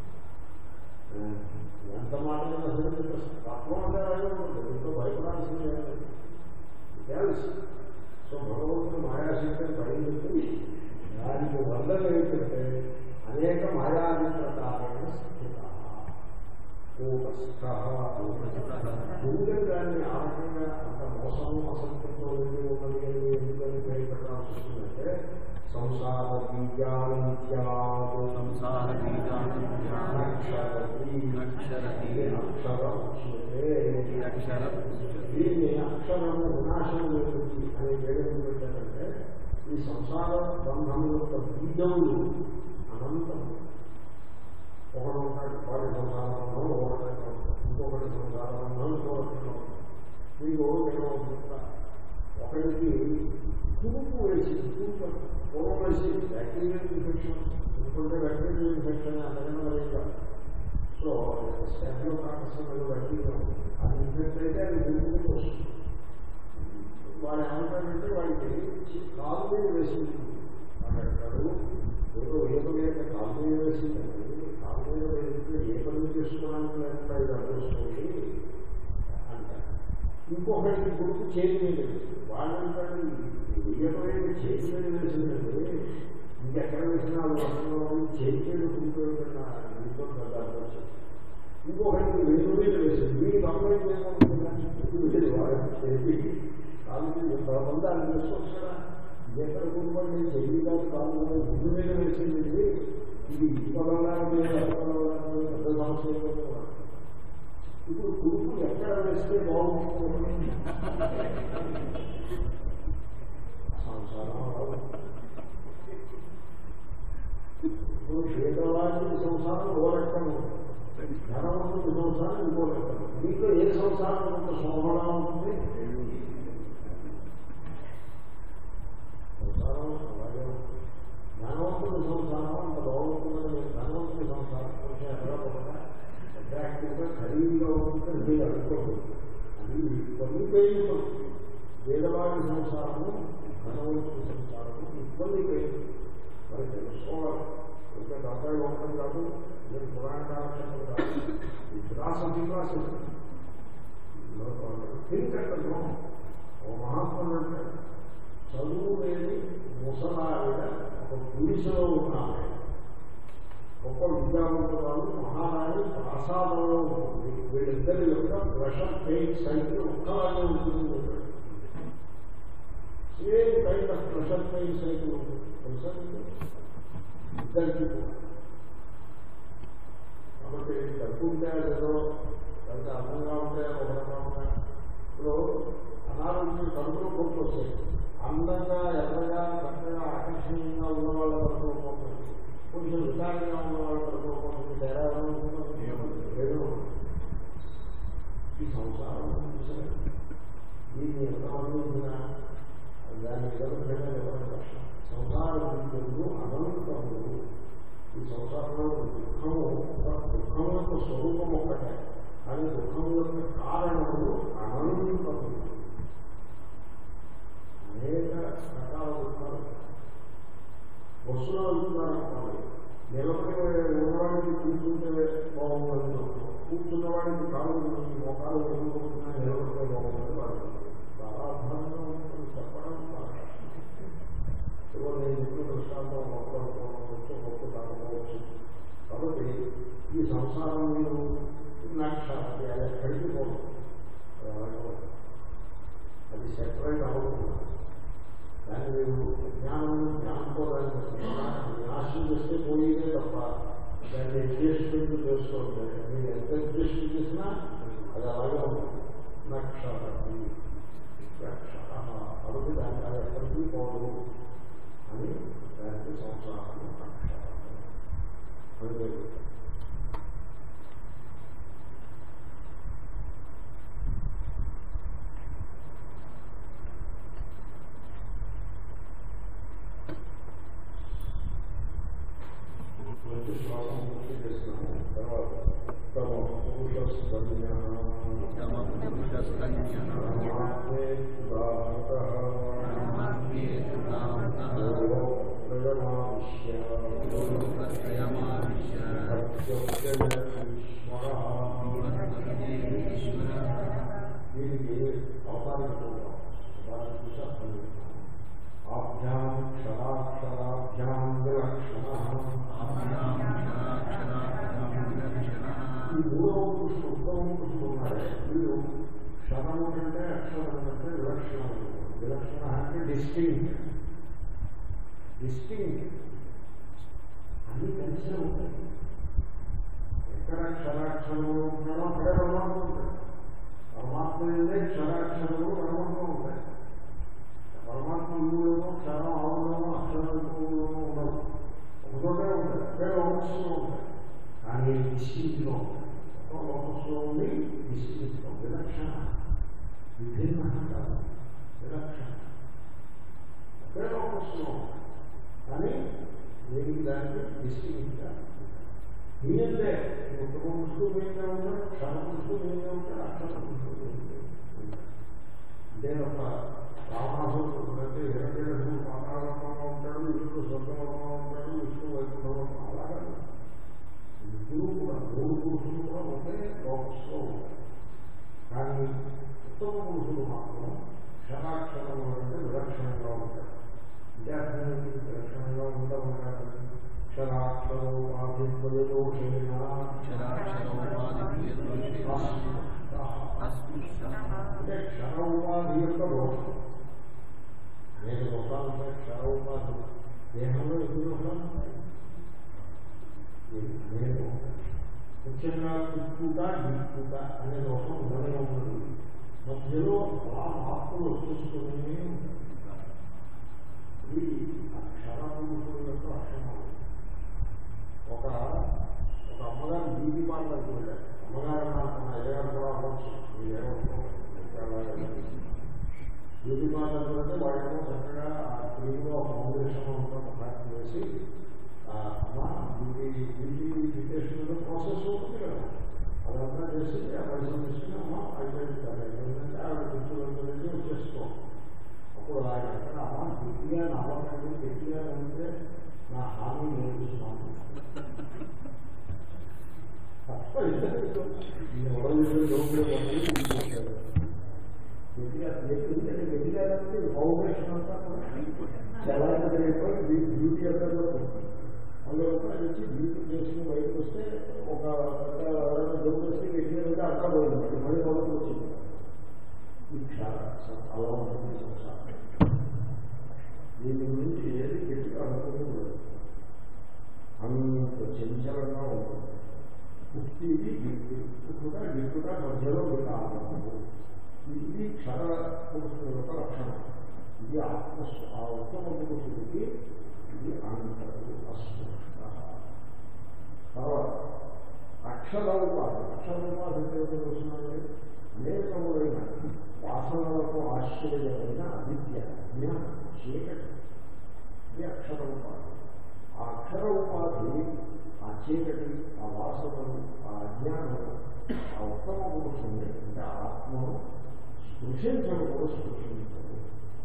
ఎంత మాట అసలు తత్వం అంటే అలాగే ఉంటుంది ఎంతో భయపడాల్సింది ఏం లేదు. తెలుసు సో భగవంతుడు మాయాశక్తిని పడింది దానికి వల్ల ఏంటంటే అనేక మాయాధికారైన స్థిత కూటస్థ గుండె దాన్ని ఆ రకంగా అంత మోసము అసంతృప్తితో వెళ్ళి ఉన్నది అని ఎందుకని భయపడాల్సి వస్తుందంటే సంసార బీజానిత్యాదు సంసార బీజానిత్యాద్ అక్షరతి అక్షరతి ఇది అక్షరం ఉచ్యతే. ఇది అక్షరం ఉచ్యతే. దీన్ని అక్షరము వినాశం లేనిది అనే వేదం పెట్టారంటే ఈ సంసార బంధం యొక్క బీజములు అనంతం ఒకడు ఉంటాడు వాడి సంసార బంధం ఒకటి ఇంకొకటి సంసార బంధం ఇంకొకటి మీకు నేను ఒకటి చెప్తా ఒకరికి కురుపు వేసింది కురుపు పూర్వం వేసింది బ్యాక్టీరియల్ ఇన్ఫెక్షన్ ఎందుకంటే బ్యాక్టీరియల్ ఇన్ఫెక్షన్ అంతకన్నా లేదు సో స్టాండ్లో కాకస్తుంది బ్యాక్టీరియా అది ఇన్ఫెక్ట్ అయితే అది ముందుకు వస్తుంది వాడు ఏమంటాడంటే వాడికి కాలు మీద వేసింది వాడు అంటాడు ఏదో ఏదో లేక కాలు మీద వేసిందండి కాలు మీద వేస్తే ఏ పని చేసుకోవడానికి లేకుండా ఇది అనిపిస్తుంది అంటారు ఇంకొకరికి గుర్తు చేతి మీద వేసింది వాడు అంటాడు వెయ్యమైన చేతి మీద వేసిందండి ఇంకెక్కడ వేసినా అది వస్తున్నాం చేతి మీద గుర్తుపెట్టుకున్న ఇంకో పెద్ద అర్థం ఇంకొకరికి వెయ్యి మీద వేసింది మీరు కంప్లైంట్ ఏమవుతుందండి వాడు చేతి కాలు మీద కొంతమంది అది తీసుకొచ్చారా ఎక్కడ కుటుంబం చెయ్యి కాదు కాలు మీద ముందు మీద వేసింది ఇది. ఇది ఇవ్వగలగాలి పెద్ద సమస్య అయిపోతుంది కూడా. ఇప్పుడు కురుపు ఎక్కడ వేస్తే బాగుంటుంది సంసారం అవ్వదు. ఇప్పుడు పేదవాడి సంసారం ఓ రకం ధనవంతుడి సంసారం ఇంకో రకం మీతో ఏ సంసారం కొంత శోభగా ఉంటుంది సంసారం అలాగే ఉంటుంది. ధనవంతుడి సంసారం అంత బాగుంటుందని ధనవంతుడి సంసారం కొంచెం ఎక్కడ కూడా అట్రాక్టివ్గా ఖరీదుగా ఉంటుంది మీరు అనుకోండి అది ఇబ్బంది పెరుగుతుంది పేదవాడి సంసారము ధనవంతుడి సంసారము ఇబ్బంది పెరుగుతుంది మరి తెలుసుకోవాలి ఇంకా డెబ్బై ఒకటి కాదు నేను పురాణ కాలక్షేత్రం కాదు ఈ విలాసం విలాసం తిరిగట్టను ఓ మహాత్ముడు అంటే చదువు లేని ముసలావిడ ఒక గుడిసెలో ఉన్నాడు గొప్ప విద్యావంతురాలు మహారాణి ప్రసాదంలో ఉంటుంది వీళ్ళిద్దరి యొక్క ప్రెషర్ పెయిన్ సైకిల్ ఒక్కలాగే ఉంటుంది చెప్పాడు. Same kind of pressure pain cycle ఉంటుంది తెలుసా మీకు? ఇద్దరికి కూడా కాబట్టి డబ్బు ఉంటే ఏదో లేకపోతే అందంగా ఉంటే ఒక రకంగా ఇప్పుడు అనారోగ్యం కడుపులో కొట్టు వస్తాయి అందంగా ఎర్రగా చక్కగా ఆకర్షణీయంగా ఉన్న వాళ్ళ కడుపులో పోతుంది కొంచెం వికారంగా ఉన్న వాళ్ళ కడుపులో పోతుంది తేడా ఏమనుకుంటున్నారు? ఏదో ఈ సంసారం చూసారు దీన్ని ఎంతమంది ఉందినా దాన్ని ఎవరికైనా ఎవరి కష్టం సంసార విద్యులు అనంతములు ఈ సంసారంలో దుఃఖము దుఃఖం యొక్క స్వరూపం ఒక్కటే కానీ దుఃఖం యొక్క కారణములు అనంతములు అనేక రకాల దుఃఖాలు వస్తువులు అనుకున్నారనుకోండి నిలబడి ఉన్నవాడికి కూర్చుంటే బాగుందని కూర్చున్న వాడికి కాలు మోకాలు వదులుకుంటున్నా నిలబడితే బాగుందని వాడు చాలా అర్థంగా ఉంటుంది చెప్పడం చాలా కష్టం ఏవో నేను చెప్పిన దృష్టాంతం మాట్లాడుకోవచ్చు గొప్ప కాకపోవచ్చు కాబట్టి ఈ సంసారం మీరు నాక్షాస్తి అది ఎక్కడికి పోదు అది అలాగే ఉంటుంది. అది సెపరేట్ అవ్వకుండా దాన్ని మీరు జ్ఞానం జ్ఞానంతో దాన్ని నాశనం చేస్తే పోయేదే తప్ప దాన్ని అడ్జస్ట్మెంట్ చేసుకోండి మీరు ఎంత అడ్జస్ట్ చేసినా అది అలాగే ఉంటుంది నక్షత్రం కాబట్టి దాన్ని అది ఎక్కడికి పోదు అని దానికి సంసారం నక్షత్రం అని పేరు పెట్టారు. మంచి శ్లోకం పూర్తి చేసినాము తర్వాత ఉత్తమ పురుష స్పందన దీనికి అవతారించుకుంటాం వారిని చూసి ఆభ్యాం క్షరాక్షరాభ్యాం విలక్షణ ఈ మూడవ పురుషుడు ఉత్తమ పురుషుడు ఉన్నాడే వీళ్ళు క్షణము కంటే అక్షరం కంటే విలక్షణం విలక్షణ అంటే డిస్టింగ్ డిస్టింగ్ అన్ని కలిసే ఉంటాయి ఎక్కడ క్షరాక్షరములు ఉంటున్నాడో అక్కడే పరమాత్మ ఉంటాయి పరమాత్మ ఉంటే క్షరాక్షరములు పరమాత్మ ఉంటాయి పరమాత్మ మూలంలో క్షరం ఆవులోనూ అక్షరంలోనూ ఉండవు ఒకటోటే ఉంటాయి ఒకే లోకస్లో ఉంటాయి కానీ డిస్టింగ్లో ఉంటాయి ఒక లోకస్లో ఉండి డిస్టింగ్లో విలక్షణ విభిన్న కాదు విలక్షణ ఒకే లోకస్లో ఉంటాయి కానీ దేనికి దానికి డిస్టింగ్గా మీరంటే ఉత్తమ పురుషుడు మీదే ఉంటాడు క్షణ పురుషుడు మీదే ఉంటాడు అక్షర పురుషుడు మీదే ఉంటాడు ఇదే ఒక రావణాసుడు అంటే హిరణ్యుడు పాతాళంలో ఉంటాడు విష్ణుడు స్వర్గంలో ఉంటాడు విష్ణు వైకుంఠంలో అలాగా ఇద్దరు కూడా మూడు పురుషులు కూడా ఒకే లోకస్లో ఉంటారు కానీ ఉత్తమ పురుషులు మాత్రం క్షరాక్షరంలో అంటే విలక్షణంగా ఉంటారు విద్యార్థులకి విలక్షణంగా ఉండడం కాదు క్షరాక్షరోపాధిద్వయోషేణ అంటే క్షర ఉపాధి యొక్క దోషం అనేక దోషాలు ఉంటాయి క్షర ఉపాధి దేహంలో ఎన్ని దోషాలు ఉంటాయి అనేక ఉంటాయి. ముఖ్యంగా కుట్టుట గిట్టుట అనే దోషం ఉండనే ఉంటుంది మధ్యలో అలా మార్పులు వచ్చేసుకునే ఉంటాయి ఇది అక్షరపురుషుల యొక్క లక్షణాలు ఒక ఒక అమ్మగారు బీబీ పార్లర్కి వెళ్ళారు అమ్మగారు అనుకున్న అయ్యగారు కూడా అవ్వచ్చు మీరేమనుకోవాలి బ్యూటీ పార్లర్ అంటే వాళ్ళేమో చక్కగా ఆ క్రీమ్లో ఫౌండేషన్ అంతా ప్యాక్ చేసి ఆ అమ్మ బ్యూటీ బ్యూటీ ఫిటేషన్ ప్రాసెస్ ఉంటుంది కదా అదంతా చేసి ఆ పైసలు తీసుకుని అమ్మ అయిపోయింది ఏంటంటే ఆవిడ కూర్చోవడం వచ్చేసుకో అప్పుడు ఆయన అంటాడు, అమ్మ గట్టిగా నవ్వకండి గట్టిగా ఉంటే నా హామీ నేర్చుకున్నాను తప్ప ఇద్దరు ఈ ఎవరు లోపల గట్టిగా ఎందుకంటే గట్టిగా అంటే ఫౌండేషన్ అంతా చలాయిపోయి బ్యూటీ అంతా కూడా వస్తుంది. అందులో కూడా వచ్చి బ్యూటీ చేసుకుని బయటకు వస్తే ఒక పెద్ద ఎవరైనా జోక్ వస్తే గట్టిగా ఉంటే అంతా పోయింది మళ్ళీ మొదలు వచ్చింది ఈ క్షార అలా ఉంటుంది సంసారం దీని గురించి ఏది గట్టిగా అనుకుంటుంది అంత చంచలంగా ఉంటుంది పుట్టిది గిట్టు పుట్టుట గిట్టుట మధ్యలో వికారము ఇది క్షర పురుషుల యొక్క లక్షణం ఇది ఆత్మ ఆ ఉత్తమ పురుషుడికి ఇది అంతరు అస్పృష్ట తర్వాత అక్షర ఉపాధి అక్షర ఉపాధి అంటే ఏంటో తెలుసునండి అనేకములైన వాసనలకు ఆశ్చర్యమైన అవిద్య జ్ఞానం చీకటి ఇది అక్షర ఉపాధి ఆ అక్షర ఉపాధి ఆ చీకటి ఆ వాసనలు ఆ అజ్ఞానము ఆ ఉత్తమ పురుషుని అంటే ఆ ఆత్మను స్పృశించడం కూడా స్పృశించదు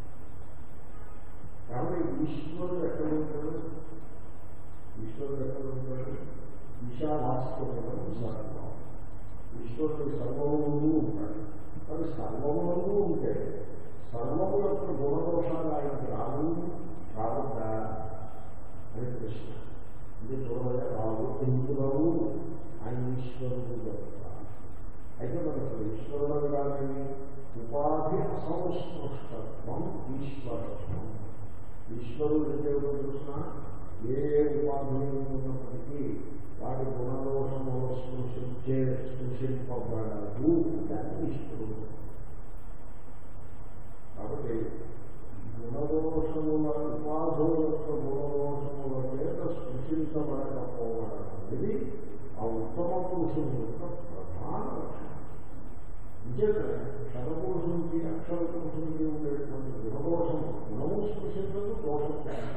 కాబట్టి ఈశ్వరుడు ఎక్కడ ఉంటాడు ఈశ్వరుడు ఎక్కడ ఉంటాడు ఈశావాస్తవం సర్వం ఈశ్వరుడు సర్వములు ఉంటాడు కానీ సర్వములు ఉంటే సర్వము యొక్క గుణదోషాలు ఆయనకి రావు రావద్దా అని ప్రశ్న ఇది చూడగా రావు ఎందుకు రావు ఆయన ఈశ్వరుడు కనుక అయితే మనకు ఈశ్వరుడు అనగానే ఉపాధి అసంస్పృష్టత్వం ఈశ్వరత్వం ఈశ్వరుడు అంటే ఎవరో తెలుసిన ఏ ఉపాధి ఉన్నప్పటికీ వాటి గుణదోషములు స్పృశించే స్పృశింపబడదు దాన్ని ఈశ్వరుడు కాబట్టి గుణదోషముల ఉపాధుల యొక్క గుణదోషముల చేత స్పృశించబడకపోవడం అనేది ఆ ఉత్తమ పురుషుని యొక్క ప్రధాన లక్షణం నిజంగా శతపురుషునికి అక్షర పురుషునికి ఉండేటువంటి గుణదోషం గుణము స్పృశించదు దోషం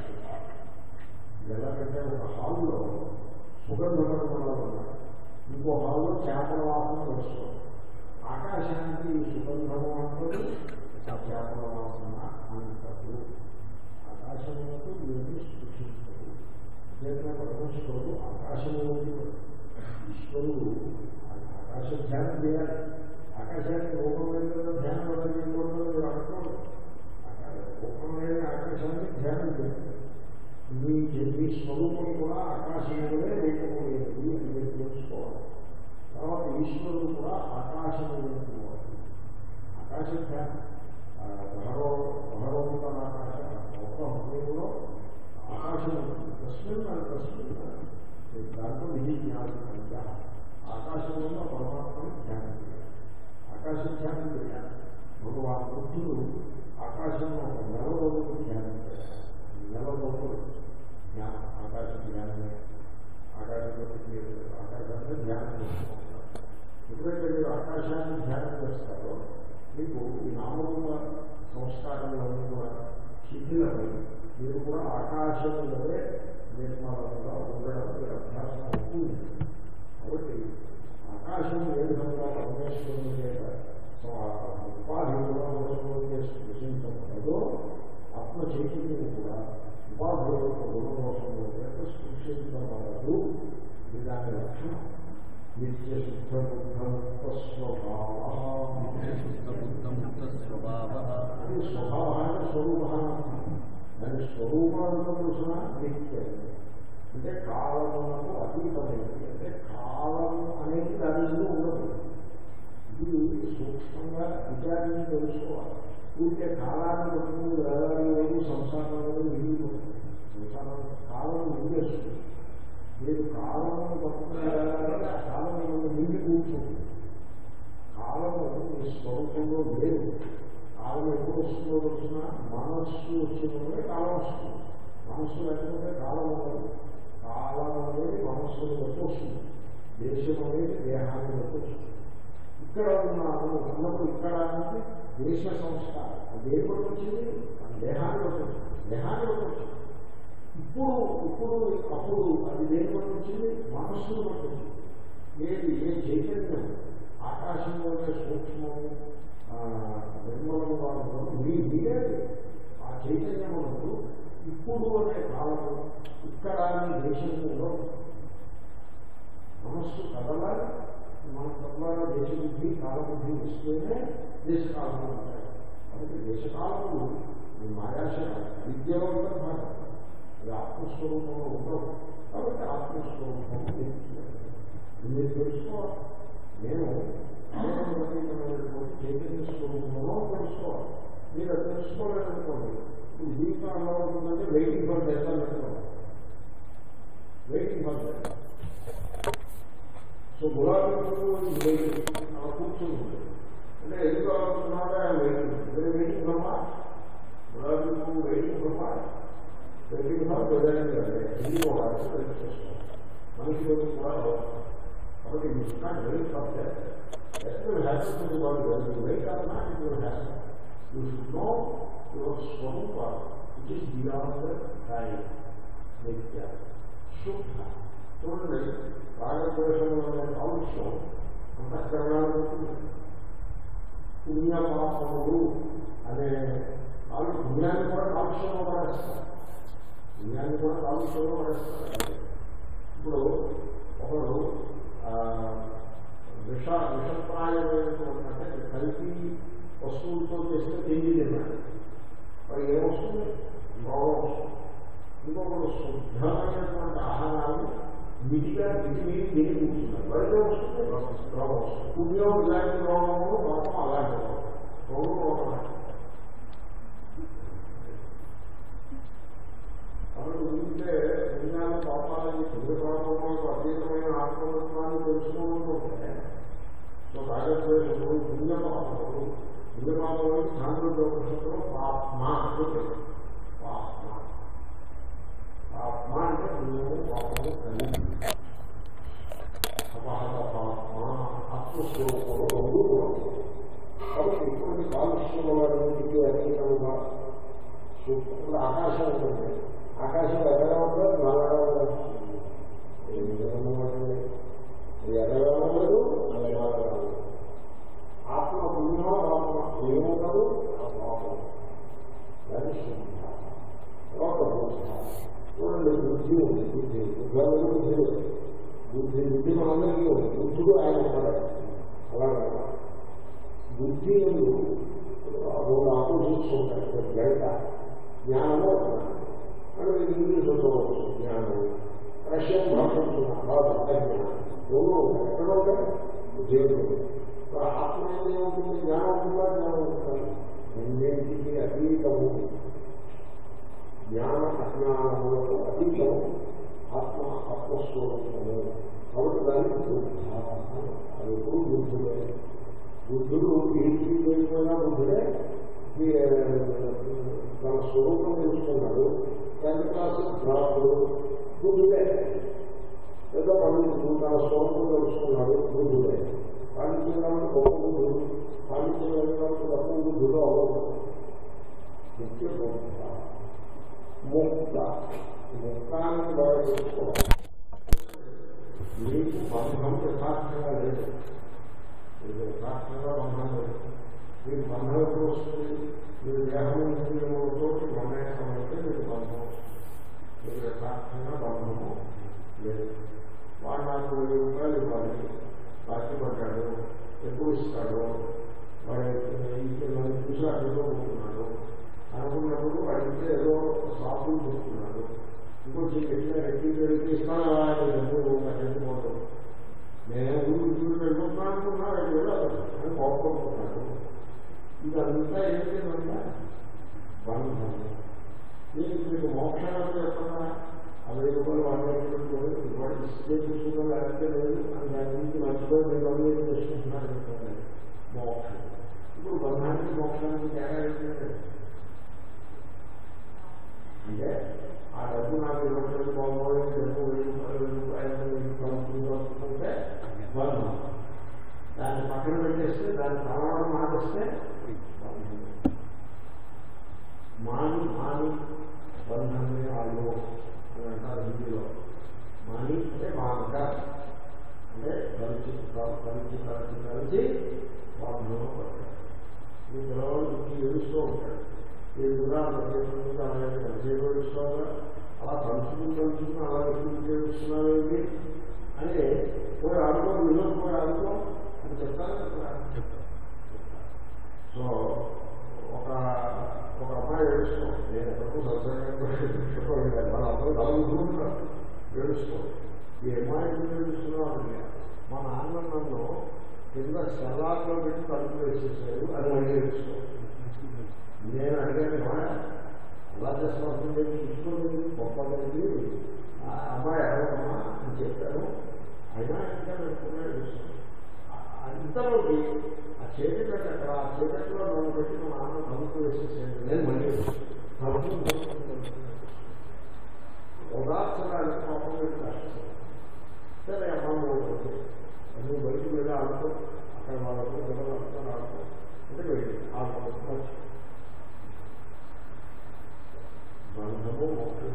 ఎలాగంటే ఒక హాల్లో సుగంధపరమణాలు ఉన్నాయి ఇంకో హాల్లో చేపల వాసన వస్తుంది ఆకాశానికి ఈ సుగంధము అంటారు చేపల వాసన అంటారు ఆకాశములకు ఏమి సృష్టించదు చేతన పరమేశ్వరుడు ఆకాశంలోకి ఈశ్వరుడు ఆకాశ ధ్యానం చేయాలి ఆకాశానికి రూపమైన ధ్యానం చేయకూడదు మీరు అనుకోండి రూపమైన ఆకాశాన్ని ధ్యానం చేయాలి మీ మీ స్వరూపం కూడా ఆకాశంలోనే రూపమైనది అని మీరు తెలుసుకోవాలి తర్వాత ఈశ్వరుడు కూడా ఆకాశంలో ఆకాశం ధ్యానం బహరో బహరోపర ఆకాశ ఒక హృదయంలో ఆకాశం ఉంటుంది తస్మిన్ తస్మిన్ దాంట్లో విధి జ్ఞానం కనుక ఆకాశంలో పరమాత్మను ధ్యానం చేయాలి ఆకాశం ధ్యానం చేయాలి భగవాన్ బుద్ధుడు ఆకాశంలో ఒక నెల రోజులు ధ్యానం చేయాలి నెల రోజులు జ్ఞానం ఆకాశం జ్ఞానమే ఆకాశంలో ఆకాశాన్ని ధ్యానం చేసుకుంటారు ఎప్పుడైతే మీరు ఆకాశాన్ని ధ్యానం చేస్తారో మీకు ఈ నామరూప సంస్కారాలన్నీ కూడా శిథిలమై మీరు కూడా ఆకాశంలోనే నిర్మాణంగా ఉండడం మీరు అభ్యాసం అవుతుంది కాబట్టి ఆకాశం ఏ విధంగా పరమేశ్వరుని చేత ఉపాధి గుణదోషంలో చేసి స్పృశించబడదో ఆత్మ చైతన్యం కూడా ఉపాధి యొక్క గుణదోషంలో చేత స్పృశించబడదు ఇది దాని లక్షణం నిత్య శుద్ధ బుద్ధ స్వభావ అది స్వభావాన్ని స్వరూపాన్ని దాని స్వరూపాలను చూసిన నిత్యం అంటే కాలమునకు అతీతమైనది అంటే కాలం అనేది దాని మీద ఉండదు ఇది సూక్ష్మంగా విచారించి తెలుసుకోవాలి ఊరికే కాలాన్ని పట్టుకుని వేలాడి లేదు సంసారంలో ఇల్లు సంసారం కాలం నిండేస్తుంది మీరు కాలమును పట్టుకుని వేలాడి ఆ కాలం నిండి కూర్చుంది కాలము మీ స్వరూపంలో లేదు కాలం ఎప్పుడు వస్తుందో వచ్చిన మనస్సు వచ్చినప్పుడే కాలం వస్తుంది మనస్సు లేకపోతే కాలం ఉండదు కాలం అనేది మనస్సును బట్టి వస్తుంది దేశం అనేది దేహాన్ని బట్టి వస్తుంది ఇక్కడ ఉన్నాను ఉన్నప్పుడు ఇక్కడ అంటే దేశ సంస్కారం అది ఏ బట్టి వచ్చింది దేహాన్ని బట్టి వచ్చింది దేహాన్ని బట్టి వచ్చింది ఇప్పుడు ఇప్పుడు అప్పుడు అది దేని బట్టి వచ్చింది మనస్సును బట్టి వచ్చింది ఏది ఏ చైతన్యం ఆకాశంలోనే సూక్ష్మము నిర్మలము కాదు మీ మీరే ఆ చైతన్యం ఉన్నప్పుడు ఇప్పుడు అనే కాలము ఇక్కడ అనే దేశంలో మనస్సు కదలాలి మన కదలాల దేశబుద్ధి కాలబుద్ధి వస్తేనే దేశకాలము ఉంటాయి కాబట్టి దేశకాలములు ఈ మాయాశయ విద్యావంతం భాగం అది ఆత్మస్వరూపంలో ఉండవు కాబట్టి ఆత్మస్వరూపం మీరు తెలుసుకోవాలి నేను ఆలోచనటువంటి చైతన్య స్వరూపంలో తెలుసుకోవాలి మీరు అది తెలుసుకోలేదనుకోండి ఇప్పుడు జీవితంలో ఉంటుందంటే వెయిటింగ్ ఫర్ డెత్ అనుకోవాలి వెయిటింగ్ ఫర్ డెత్ సో గులాబీ పువ్వు వెయిటింగ్ అలా కూర్చుని ఉంటుంది అంటే ఎందుకు అనుకున్నాగా వెయిటింగ్ వెయిటింగ్ బ్రహ్మ గులాబీ పువ్వు waiting Brahma waiting for present ఇది కూడా వెయిట్ చేసుకోవాలి మనిషి కూడా కాబట్టి it's not wait for death That will happen to the body when you wake up night, it will happen. You should know your Swarupa, which is beyond the time. Nitya. Shubha. చూడండి రాగద్వేషంలో అనే కాలుష్యం అంతఃకరణాలు ఉంటుంది పుణ్య పాపములు అనే కాలు పుణ్యాన్ని కూడా కాలుష్యంలో పడేస్తారు పుణ్యాన్ని కూడా కాలుష్యంలో పడేస్తారు ఇప్పుడు ఒకడు ఆ, విష విషప్రాయమైనటువంటి అంటే కలిపి వస్తువులతో చేసిన తిండి తిన్నాడు వాడు ఏమొస్తుంది రోగం వస్తుంది ఇంకొకడు శుద్ధమైనటువంటి ఆహారాన్ని మితిగా మితి మీద తిని కూర్చున్నాడు వాడికి వస్తుంది రోగం వస్తుంది పుణ్యం ఇలాంటి రోగము పాపం అలాంటి రోగం రోగం రోగం కాబట్టి ఉంటే పుణ్యాన్ని పాపాలని పుణ్య పాపములకు అతీతమైన ఆత్మతత్వాన్ని తెలుసుకుంటూ ఉంటే సో రాగద్వేషములు పుణ్య పాపములు పుణ్య పాపములు సాంద్రోపనిషత్తులో పాప్మ అంటే పాప్మ పాప్మ అంటే పుణ్యము పాపము కలిగి అపహత పాప్మ ఆత్మస్వరూపంలో రెండు కూడా. కాబట్టి ఇటువంటి కాలుష్యములన్నిటికీ అతీతంగా ఇప్పుడు ఆకాశం ఉంటుంది ఆకాశం ఎర్రగా ఉంటుంది నల్లగా ఉండదు ఏ విధంగా ఉంటుంది? ఇది ఎర్రగా ఉండదు నల్లగా ఉండదు ఆత్మ పుణ్యమో ఆత్మ ఏముండదు లోపం అది శుద్ధ లోపం చూడండి బుద్ధి ఉంది బుద్ధి బుద్ధి బుద్ధి లేదు. బుద్ధి బుద్ధి మనందరికీ ఉంది బుద్ధుడు ఆయన ఉన్నాడు అలాగే బుద్ధి ఎందు రెండు ఆపోజిట్స్ ఉంటాయి గణిత జ్ఞానము అజ్ఞానం అంటే మీకు ఇంగ్లీష్ చదవచ్చు జ్ఞానం రష్యన్ భాషిస్తున్నాం బాగా జ్ఞానం రెండు ఉంటాయి ఎక్కడ ఉంటాయి ఉద్యోగం ఆత్మ ఏముంటుంది జ్ఞానం ఉంటుందా జ్ఞానం ఉంటుంది రెండింటికి అతీతము జ్ఞాన అజ్ఞానములకు అతీతం ఆత్మ ఆత్మస్వరూపము కాబట్టి దానికి బుద్ధ అది ఎప్పుడు బుద్ధుడే బుద్ధుడు పీహెచ్డీ చేయకపోయినా బుద్ధుడే ఈ, తన స్వరూపం తెలుసుకున్నాడు టెన్త్ క్లాస్ డ్రాప్లు బుద్ధుడే ఏదో పండితుడు తన స్వరూపం తెలుసుకున్నాడు బుద్ధుడే పాండిత్యం గొప్ప బుద్ధుడు పాండిత్యం వెళ్ళడానికి గొప్ప బుద్ధుడు అవ్వదు నిత్య బుద్ధ ముక్త ముక్తాన్ని బాగా తెలుసుకోవాలి మీకు బంధం యథార్థంగా లేదు మీకు యథార్థంగా బంధం లేదు మీకు బంధం ఎప్పుడు వస్తుంది మీరు దేహం ఇంద్రియములతో మమేకమైతే మీకు బంధం మీకు యథార్థంగా బంధము లేదు వాడు నాకు వెయ్యి రూపాయలు ఇవ్వాలి బాకీ పడ్డాడు ఎప్పుడు ఇస్తాడు వాడు నన్ను చూసి అడ్డులో ఉంటున్నాడు అనుకున్నప్పుడు వాడికి ఏదో షాపులు చూస్తున్నాడు ఇంకొచ్చి ఎట్లా ఎట్టి పెడితే ఇస్తాను అలా డబ్బు చెప్పుకోవడం నేను ఊరికి చూసి వెళ్ళిపోతున్నాను అనుకున్నా ఎటు వెళ్ళాలి అని కోపడుతున్నాడు ఇదంతా ఏంటంటే బంధం మీకు మీకు మోక్షాలు చెప్పకుండా ఆ వెయ్యి రూపాయలు వాడేటువంటి వాడి ఇస్తే చూసుకున్నా లేకపోతే లేదు అని దాని నుంచి మర్చిపోయి మీరు అభివృద్ధి చేసుకుంటున్నారు అనుకోండి మోక్షం ఇప్పుడు బంధానికి మోక్షానికి తేడా ఏంటంటే అంటే ఆ డబ్బు నాకు ఇవ్వట్లేదు బాగోలేదు డబ్బు వెయ్యి రూపాయలు వెయ్యి రూపాయలు వెయ్యి రూపాయలు వస్తుంటే బంధం దాన్ని పక్కన పెట్టేస్తే దాన్ని ప్రమాణం మానేస్తే బంధం మాని మాని బంధమే ఆలో అని అంటారు హిందీలో మాని అంటే మానక అంటే కలిసి కలిసి కలిసి కలిసి బంధంలో పడతారు ఈ పిల్లవాడు ఏడుస్తూ ఉంటాడు ఈ ఉదాహరణ ప్రదేశంలో అలాగే కలిసి ఏడుస్తావుగా అలా కలుసుకుని కలుసుకుని అలా ఎప్పుడు ఏడుస్తున్నావు ఏంటి అని పోయి ఆడుకో వినోద్ పోయి ఆడుకో అని చెప్తాను సో ఒక ఒక అమ్మాయి ఏడుస్తాం నేను ఎక్కడికో సత్సంగా వాళ్ళ అందరూ కలుగుతుంటారు ఏడుస్తాం ఈ అమ్మాయి ఎందుకు ఏడుస్తున్నావు అంటే మా నాన్న నన్ను కింద సెల్లార్లో పెట్టి తలుపు వేసేసారు అని మళ్ళీ ఏడుస్తాం నేను అడిగాను "ఏమయ్య, అలా చేస్తున్నప్పుడు చూసుకోలేదు గొప్పది ఆ అమ్మాయి అడగమ్మా అని చెప్పాను అయినా ఇంకా నేను ఏడుస్తాను అంతలోకి ఆ చీకటి అక్కడ ఆ చీకటిలో నన్ను పెట్టి మా నాన్న తలుపు వేసేసాడు నేను మళ్ళీ తలుపు ఉదార్చడానికి పాపం పెట్టాను సరే అమ్మ నువ్వు బయటికి వెళ్ళి ఆడుకో అక్కడ వాళ్ళ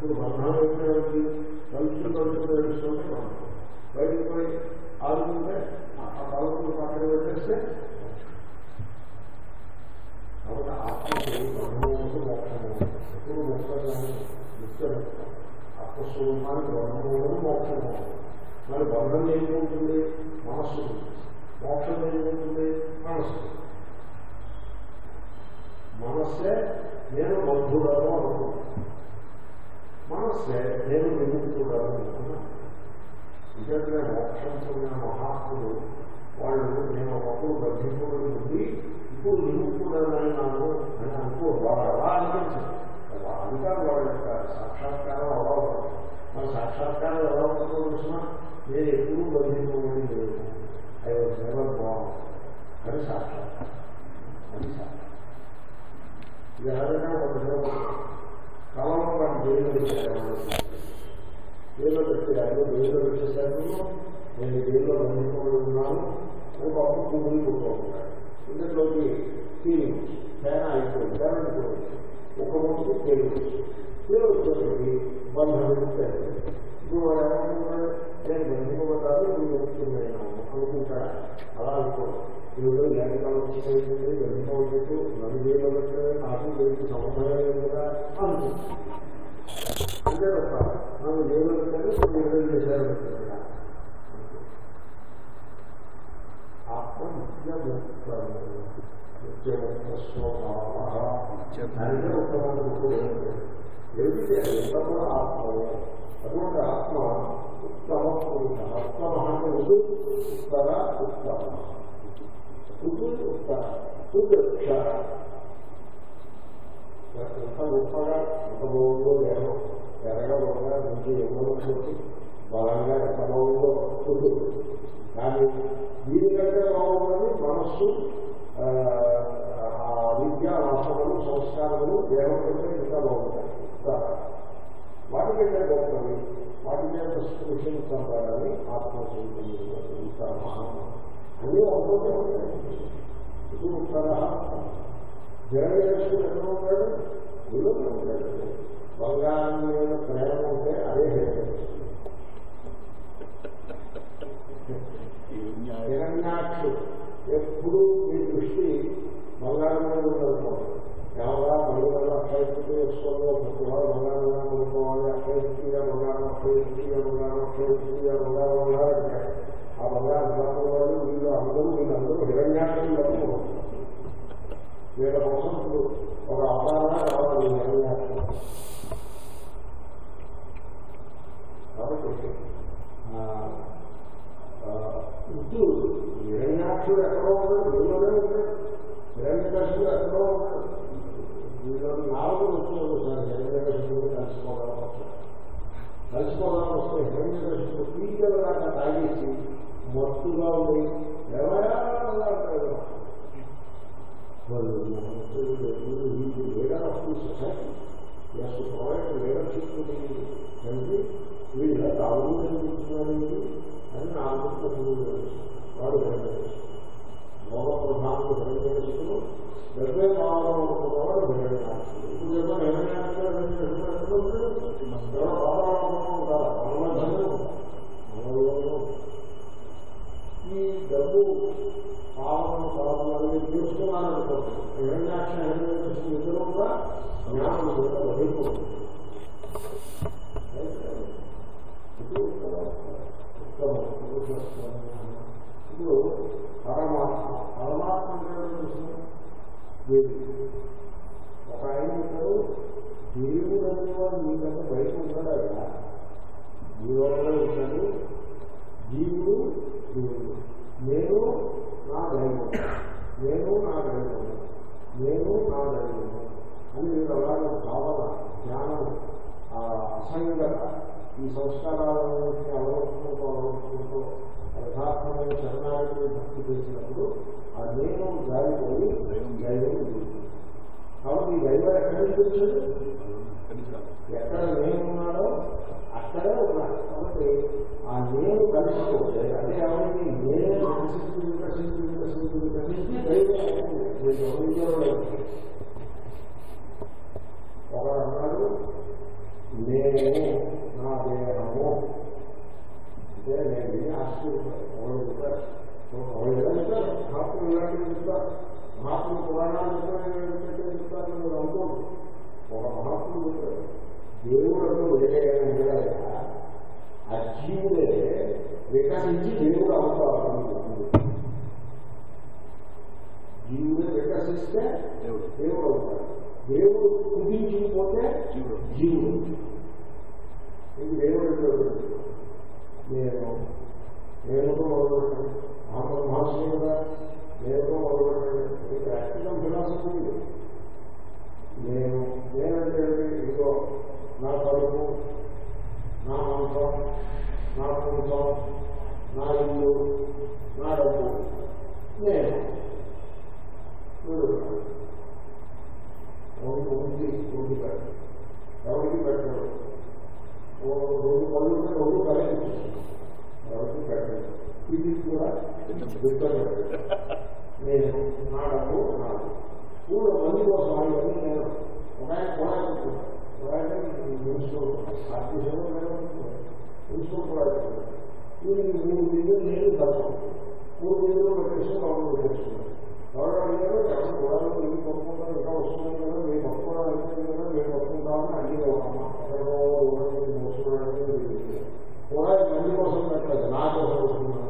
ఇప్పుడు బంధం ఏంటి కలిసి కలిసి ఏడుస్తుంటే బంధం బయటకు పోయి ఆడుకుంటే ఆ కలుపులు పక్కన పెట్టేస్తే కాబట్టి ఆత్మకు బ్రహ్మములకు మోక్షము ఎప్పుడు ముఖ్యమైన ముఖ్య ఆత్మస్వరూపానికి బ్రహ్మములకు మోక్షము మరి బంధం ఏముంటుంది మనస్సు మోక్షం ఏముంటుంది మనస్సు మనస్సే నేను బంధుడను అనుకున్నాను మనస్సే నేను విముక్తుడను అనుకున్నాను నిజంగా మోక్షం పొందిన మహాత్ములు వాళ్ళు నేను ఒకప్పుడు బద్ధికుడు నుండి ఇప్పుడు విముక్తుడనైనాను అని అనుకోరు వాళ్ళు అలా అనిపించదు అందుకే వాళ్ళ యొక్క సాక్షాత్కారం అలా ఉంటుంది మన సాక్షాత్కారం ఎలా ఉంటుందో తెలిసిన నేను ఎప్పుడూ బంధించుకోవడం లేదు ఐ వాజ్ నెవర్ బాగుంది అది సాక్షాత్కారం అది సాక్షాత్కారం ఇది ఎవరైనా ఒక నిలబడి కాలంలో వాడిని జైలు పెట్టారు జైల్లో పెట్టారు జైల్లో పెట్టేశారు నేను జైల్లో బంధించబడి ఉన్నాను ఒక అప్పుడు పువ్వులు కుట్టుకుంటాడు ఇందులోకి ఫీలింగ్ ఫ్యాన్ అయిపోయింది కరెంట్ పోయింది ఒక ముందు తెలుగు తెలుగు వచ్చేసరికి బంధం ఇప్పుడు వాడు ఏమనుకుంటాడు నేను బంధింపబడ్డాను నువ్వు చెప్తున్నాను అనుకుంటాడా అలా అనుకోడు ఈరోజు లేఖకాలు వచ్చేసింది బంధింపబడ్డట్టు నన్ను జైల్లో పెట్టాడు నాకు జైలుకి సంబంధం లేదు కదా అనుకుంటాడు అంతే తప్ప నన్ను జైల్లో పెట్టాడు నువ్వు విడుదల చేశారు పెట్టాడు ఆత్మ నిత్యముక్తము నిత్యముక్త స్వభావ దానికే ఉత్తమైన ముక్కుడు ఏమిటి ఎంత కూడా ఆత్మయే అటువంటి ఆత్మ ఉత్తమ పురుష ఉత్తమ అంటే ఉదు ఉత్తర ఉత్తమ ఉదు ఉత్తర ఉదక్ష ఎంత గొప్పగా ఎంత బాగుందో లేదో ఎరగా బాగా మంచి ఎమ్మలతోటి బలంగా ఎంత బాగుందో ఉదు కానీ దీనికంటే బాగున్నది మనస్సు ఆ విద్య వాసనలు సంస్కారములు దేవం కంటే ఇంకా బాగుంటాయి వాటికంటే గొప్పవి వాటి మీద స్పృశించాలని ఆత్మస్వరూపంలో అన్నీ ఒకటే ఉంటాయి ఇది ఉత్తర జగదేశ్వరుడు ఎక్కడ ఉంటాడు విలువ ఉంటాడు బంగారం మీద ప్రేమ ఉంటే అదే హేతం హిరణ్యాక్షు ఎప్పుడు మీ దృష్టి బంగారం మీద ఉందనుకోండి ఎవరా మహిళలు అక్షయశక్తి వేసుకోవాలి ప్రతివాడు బంగారం అనుకోవాలి అక్షయశక్తిగా బంగారం అక్షయశక్తిగా బంగారం అక్షయశక్తిగా బంగారం ఉన్నారంటే ఆ బంగారం ప్రాంతం వాళ్ళు వీళ్ళు అందరూ వీళ్ళందరూ హిరణ్యాక్షులు అనుకోవాలి వీళ్ళ కోసం ఇప్పుడు ఒక అవగాహన కావాలి హిరణ్యాక్షం కాబట్టి ఇటు హిరణ్యాక్షుడు ఎక్కడో ఉన్నాడు వీళ్ళనే ఉంటాడు హిరణ్యకశుడు ఎక్కడో ఉన్నాడు వీళ్ళు నాలుగు వచ్చేది సార్ హిరణ్యకశుడు కలిసిపోవడం కలిసిపోవడం వస్తే హిరణ్యకశుడు పీకల దాకా తాగేసి మత్తుగా ఉండి ఎవరా వాళ్ళు leader of the society as provide leadership country వీళ్ళు తాగు చెందుతున్నారండి అని నా అనుకుంటున్నాను వాడు లోక ప్రధానులు హిరణ్యకశుడు డెబ్బై కావాలనుకున్నవాడు హిరణ్యాక్షుడు ఇప్పుడు ఏమో హిరణ్యాక్షుడు ఎవరో కావాలనుకున్నా ఉంటారా మనలో ధనం మనలో ఈ డబ్బు పాలన కావాలని తెలుసుకున్నారనుకోండి హిరణ్యాక్ష హిరణ్యకశుడు ఇద్దరు కూడా జ్ఞానం కూడా వదిలిపోతుంది ఇది ఉత్తమం ఇప్పుడు పరమాత్మ పరమాత్మ దేవుడు ఒక ఆయన ఇప్పుడు దేవుడు అనేవాడు మీకంటే బయట ఉంటాడు ఆయన జీవంలో ఉంటాడు జీవుడు దేవుడు నేను నా దైవం నేను నా దైవం నేను నా దైవం అని మీరు అలాగే భావన జ్ఞానం అసంగత ఈ సంస్కారాలను అలవర్చుకుంటూ అలవర్చుకుంటూ యథార్థమైన శరణానికి భక్తి చేసినప్పుడు ఆ నేను జారిపోయి దైవం కాబట్టి ఈ దైవం ఎక్కడి నుంచి వచ్చాడు ఎక్కడ నేనున్నాడో అక్కడే ఉన్నాడు కాబట్టి ఆ నేను కలిసిపోతే అంటే ఏమైంది నేను వికసించి వికసించి వికసించి వికసించి దైవం ఒకడు అన్నాడు నేను నా దేహము అంటే నేను విని ఆశ్చర్యపోయాను ఒకళ్ళు చెప్పారు ఒకళ్ళు ఎలా చెప్తారు మహాత్ములు ఇలాంటివి చెప్తారు మహాత్ములు పురాణాలు చెప్తారు చెప్తారు మీరు అనుకోండి ఒక మహాత్ముడు చెప్పారు దేవుడు అంటూ వేరే ఉండగా ఆ జీవుడే వికసించి దేవుడు అవుతాడు జీవుడే వికసిస్తే దేవుడు దేవుడు అవుతాడు దేవుడు కుదించకపోతే జీవుడు జీవుడు ఇది దేవుడు అంటాడు. నేను నేనుతో మొదలుపెట్టాను మహమ్మద్ మహాశ్రీ కదా నేనుతో మొదలుపెట్టాను ఇది ప్రాక్టికల్ ఫిలాసఫీ ఇది నేను నేనంటే ఇదిగో నా కడుపు నా మాంసం నా పుంసం నా ఇల్లు నా డబ్బు నేను వీడు రెండు ఉంది ఉంది పెట్టు ఎవరికి పెట్టడు ఓ రెండు పళ్ళు ఉంటే రెండు కలిగి ఎవరికి పెట్టడు ఇది కూడా దుఃఖం నేను నా డబ్బు నాడు ఊళ్ళో మంది కోసం ఇవన్నీ నేను ఒక ఆయన పోరాడుతున్నాను ఒక ఆయన మున్సిపల్ ఆర్టీసీలో మున్సిపల్ పోరాడుతున్నాను వీడికి మూడు బిల్లులు నేను తప్ప మూడు బిల్లులు పెట్టేసి వాళ్ళు తెలుసుకున్నాను ఎవరు అడిగారు ఎవరు కూడా మీరు పట్టుకుంటారు ఇంకా వస్తున్నాయి కదా మీరు పట్టుకోవడం అయిపోయింది కదా మీరు పట్టుకుంటామని అడిగే అమ్మ ఎవరో మోసుకున్నాడని కూడా మంది కోసం పెట్టలేదు నా కోసం వస్తున్నాను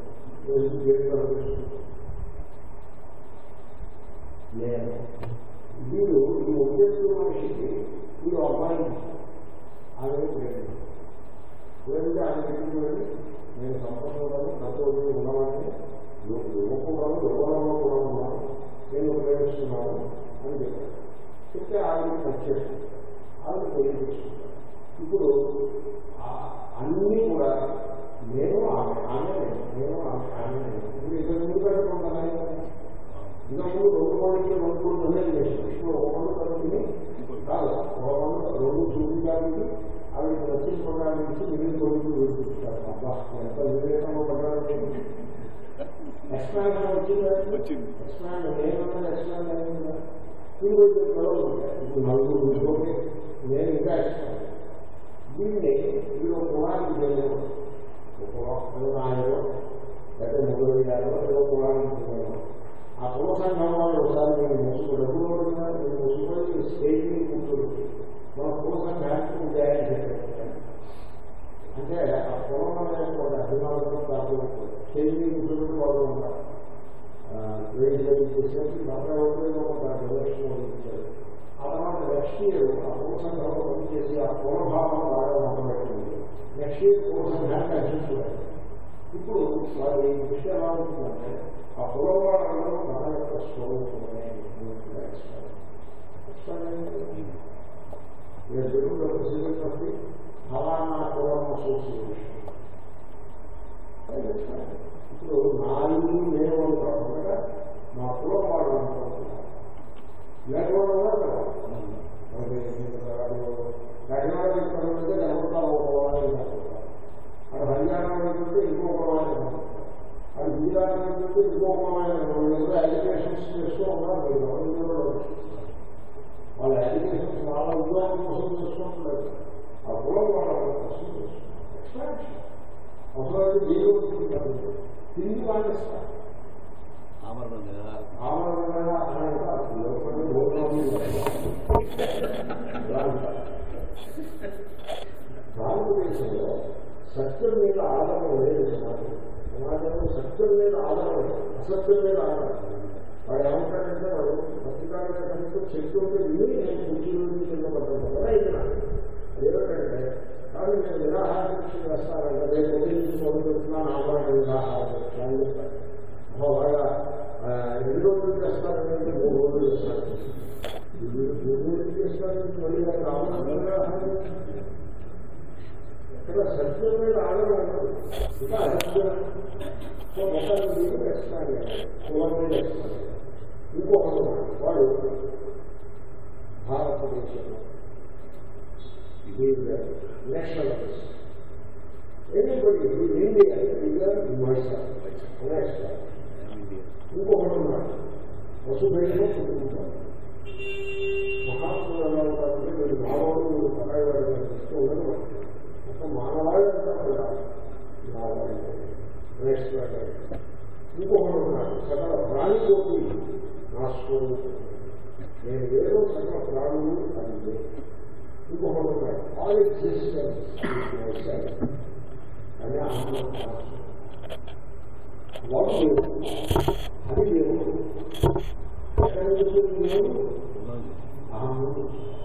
నేను వీడు ఈ ఉద్యోగ మనిషికి వీడు అమ్మాయి ఆమె ప్రేమ లేదంటే ఆయన ఇంటికి వెళ్ళి నేను సంపన్నులను నాతో ఉన్నవాడిని యువకులను యువకులలో కూడా ఉన్నాను నేను ప్రేమిస్తున్నాను అని చెప్పాను చెప్తే ఆవిడ నచ్చాడు ఆవిడ పెళ్లి చేసుకుంటాను ఇప్పుడు ఆ- అన్నీ కూడా నేను ఆమె ఆమె నేను. నేను ఆమె ఆమె నేను. ఇప్పుడు ఇద్దరు ముందు పెట్టుకుంటాను ఇంతకుముందు రెండు కోడికి రెండు కోడి నిర్ణయం చేసింది ఇప్పుడు ఒక మంది కడుపుని కాదు ఒక మంది రెండు చూపించడానికి ఆవిడ రచించుకోవడానికి నుంచి మిగిలిన కోడికి వీడుకుంటారు అబ్బా ఎంత వివేకంలో పడ్డానికి ఎక్స్పాన్షన్ వచ్చిందా వచ్చింది. ఎక్స్పాండ్ నేనున్నా ఎక్స్పాండ్ అయిందా ఇప్పుడు నలుగురు ఉంటారు. ఇప్పుడు నలుగురు కూర్చోండి నేను ఇంకా ఎక్స్పాండ్ దీన్ని వీడు కులానికి చెందిన నాయకుడు లేకపోతే మొదలు గారు ఏదో కులానికి చెందిన ఆ కుల సంఘం వాళ్ళు ఒకసారి నేను ముసుగు డబ్బులు పడుతున్నా నేను ముసుగుపోయి స్టేజ్ మీద కూర్చోడు మన కుల సంఘానికి ఉదయాన్ని చెప్పారు అంటే ఆ కులం అనేది ఒక అభిమానంతో కాకుండా స్టేజ్ మీద కూర్చోబెట్టి వాళ్ళు ఉంటారు వేడి వేడి చేసేసి బాగా ఒకరిలో ఒక ప్రదర్శన ఇచ్చారు ఆ తర్వాత నెక్స్ట్ ఇయర్ ఆ కుల సంఘంలో పనిచేసి ఆ కుల భావం బాగా మొదలుపెట్టింది నెక్స్ట్ ఇయర్ కుల సంఘానికి అధ్యక్షుడు ఇప్పుడు వారి దృష్టి ఎలా ఉంటుందంటే ఆ కులం వాళ్ళలో మన యొక్క స్వరూపమే ప్రసిద్ధి ఫలానా కులం అసోసియేషన్ ఇప్పుడు నా ఇల్లు నేను అని కాకుండా నా కులం వాళ్ళు అనుకుంటున్నారు లేకపోవడం కూడా కదా మనకి కాకినాడ తీసుకుంటే కనపడతా ఒక కులాన్ని కనపడతారు అక్కడ హరియాణా వెళ్తుంటే ఇంకో కులాన్ని కనపడతారు అది గుజరాత్ వెళ్తుంటే ఇంకో కులాన్ని కనపడతారు ఎడ్యుకేషన్స్ చేస్తూ ఉన్నారు మీరు గవర్నమెంట్లో వాళ్ళ ఎడ్యుకేషన్స్ వాళ్ళ ఉద్యోగం కోసం చేసుకుంటున్నారు ఆ కులం వాళ్ళ కోసం చేస్తున్నారు అవసరమైతే జీవితం తిరిగి మానేస్తారు ఆమరణం కదా ఆమరణ అనేది లోపల భోజనం భారతదేశంలో సత్యం మీద ఆధారం లేదు సమాజం సమాజంలో సత్యం మీద ఆధారం లేదు అసత్యం మీద ఆధారం వాడు ఏమంటాడంటే వాడు పత్రికారుల కనుక శక్తి ఉంటే విని నేను కుర్చీల నుంచి కింద పడ్డాను కదా ఇది అదేమిటంటే కానీ నేను నిరాహార దీక్ష చేస్తానంటే రేపు ఉదయం నుంచి మొదలు పెడుతున్నాను ఆమరణ నిరాహార దీక్ష అని చెప్తాను బాగా ఎన్ని రోజులు చేస్తారంటే మూడు రోజులు చేస్తారు మూడు రోజులు చేస్తారంటే మళ్ళీ వాళ్ళు ఆమరణ ఇక్కడ సత్యం మీద ఆధారం ఉండదు ఇంకా అసత్యం సో మొత్తాన్ని మీరు వేస్తాను కులం మీద వేస్తాను ఇంకొకరు వాడు భారతదేశంలో ఇది నేషనలిస్ట్ ఎనీబడి ఇండియా ఇండియా మైసర్ నేషనల్ ఇంకొకటి ఉన్నాడు వసుధైలో చెప్పుకుంటారు మహాత్ములు ఎలా ఉంటారంటే వీళ్ళు భావాలు మానవుడు పరాయవాడు కనిపిస్తూ ఉండదు ఒక మానవాడు ఇంకొకడు ఉన్నాడు సకల ప్రాణితోటి నా స్వరూపం నేను వేరు సకల ప్రాణులు అది ఇంకొకడు ఉన్నాడు ఆల్ ఎగ్జిస్టెన్స్ అని ఆత్మ వాడు అది దేవుడు ఎక్కడ నుంచి దేవుడు అహముడు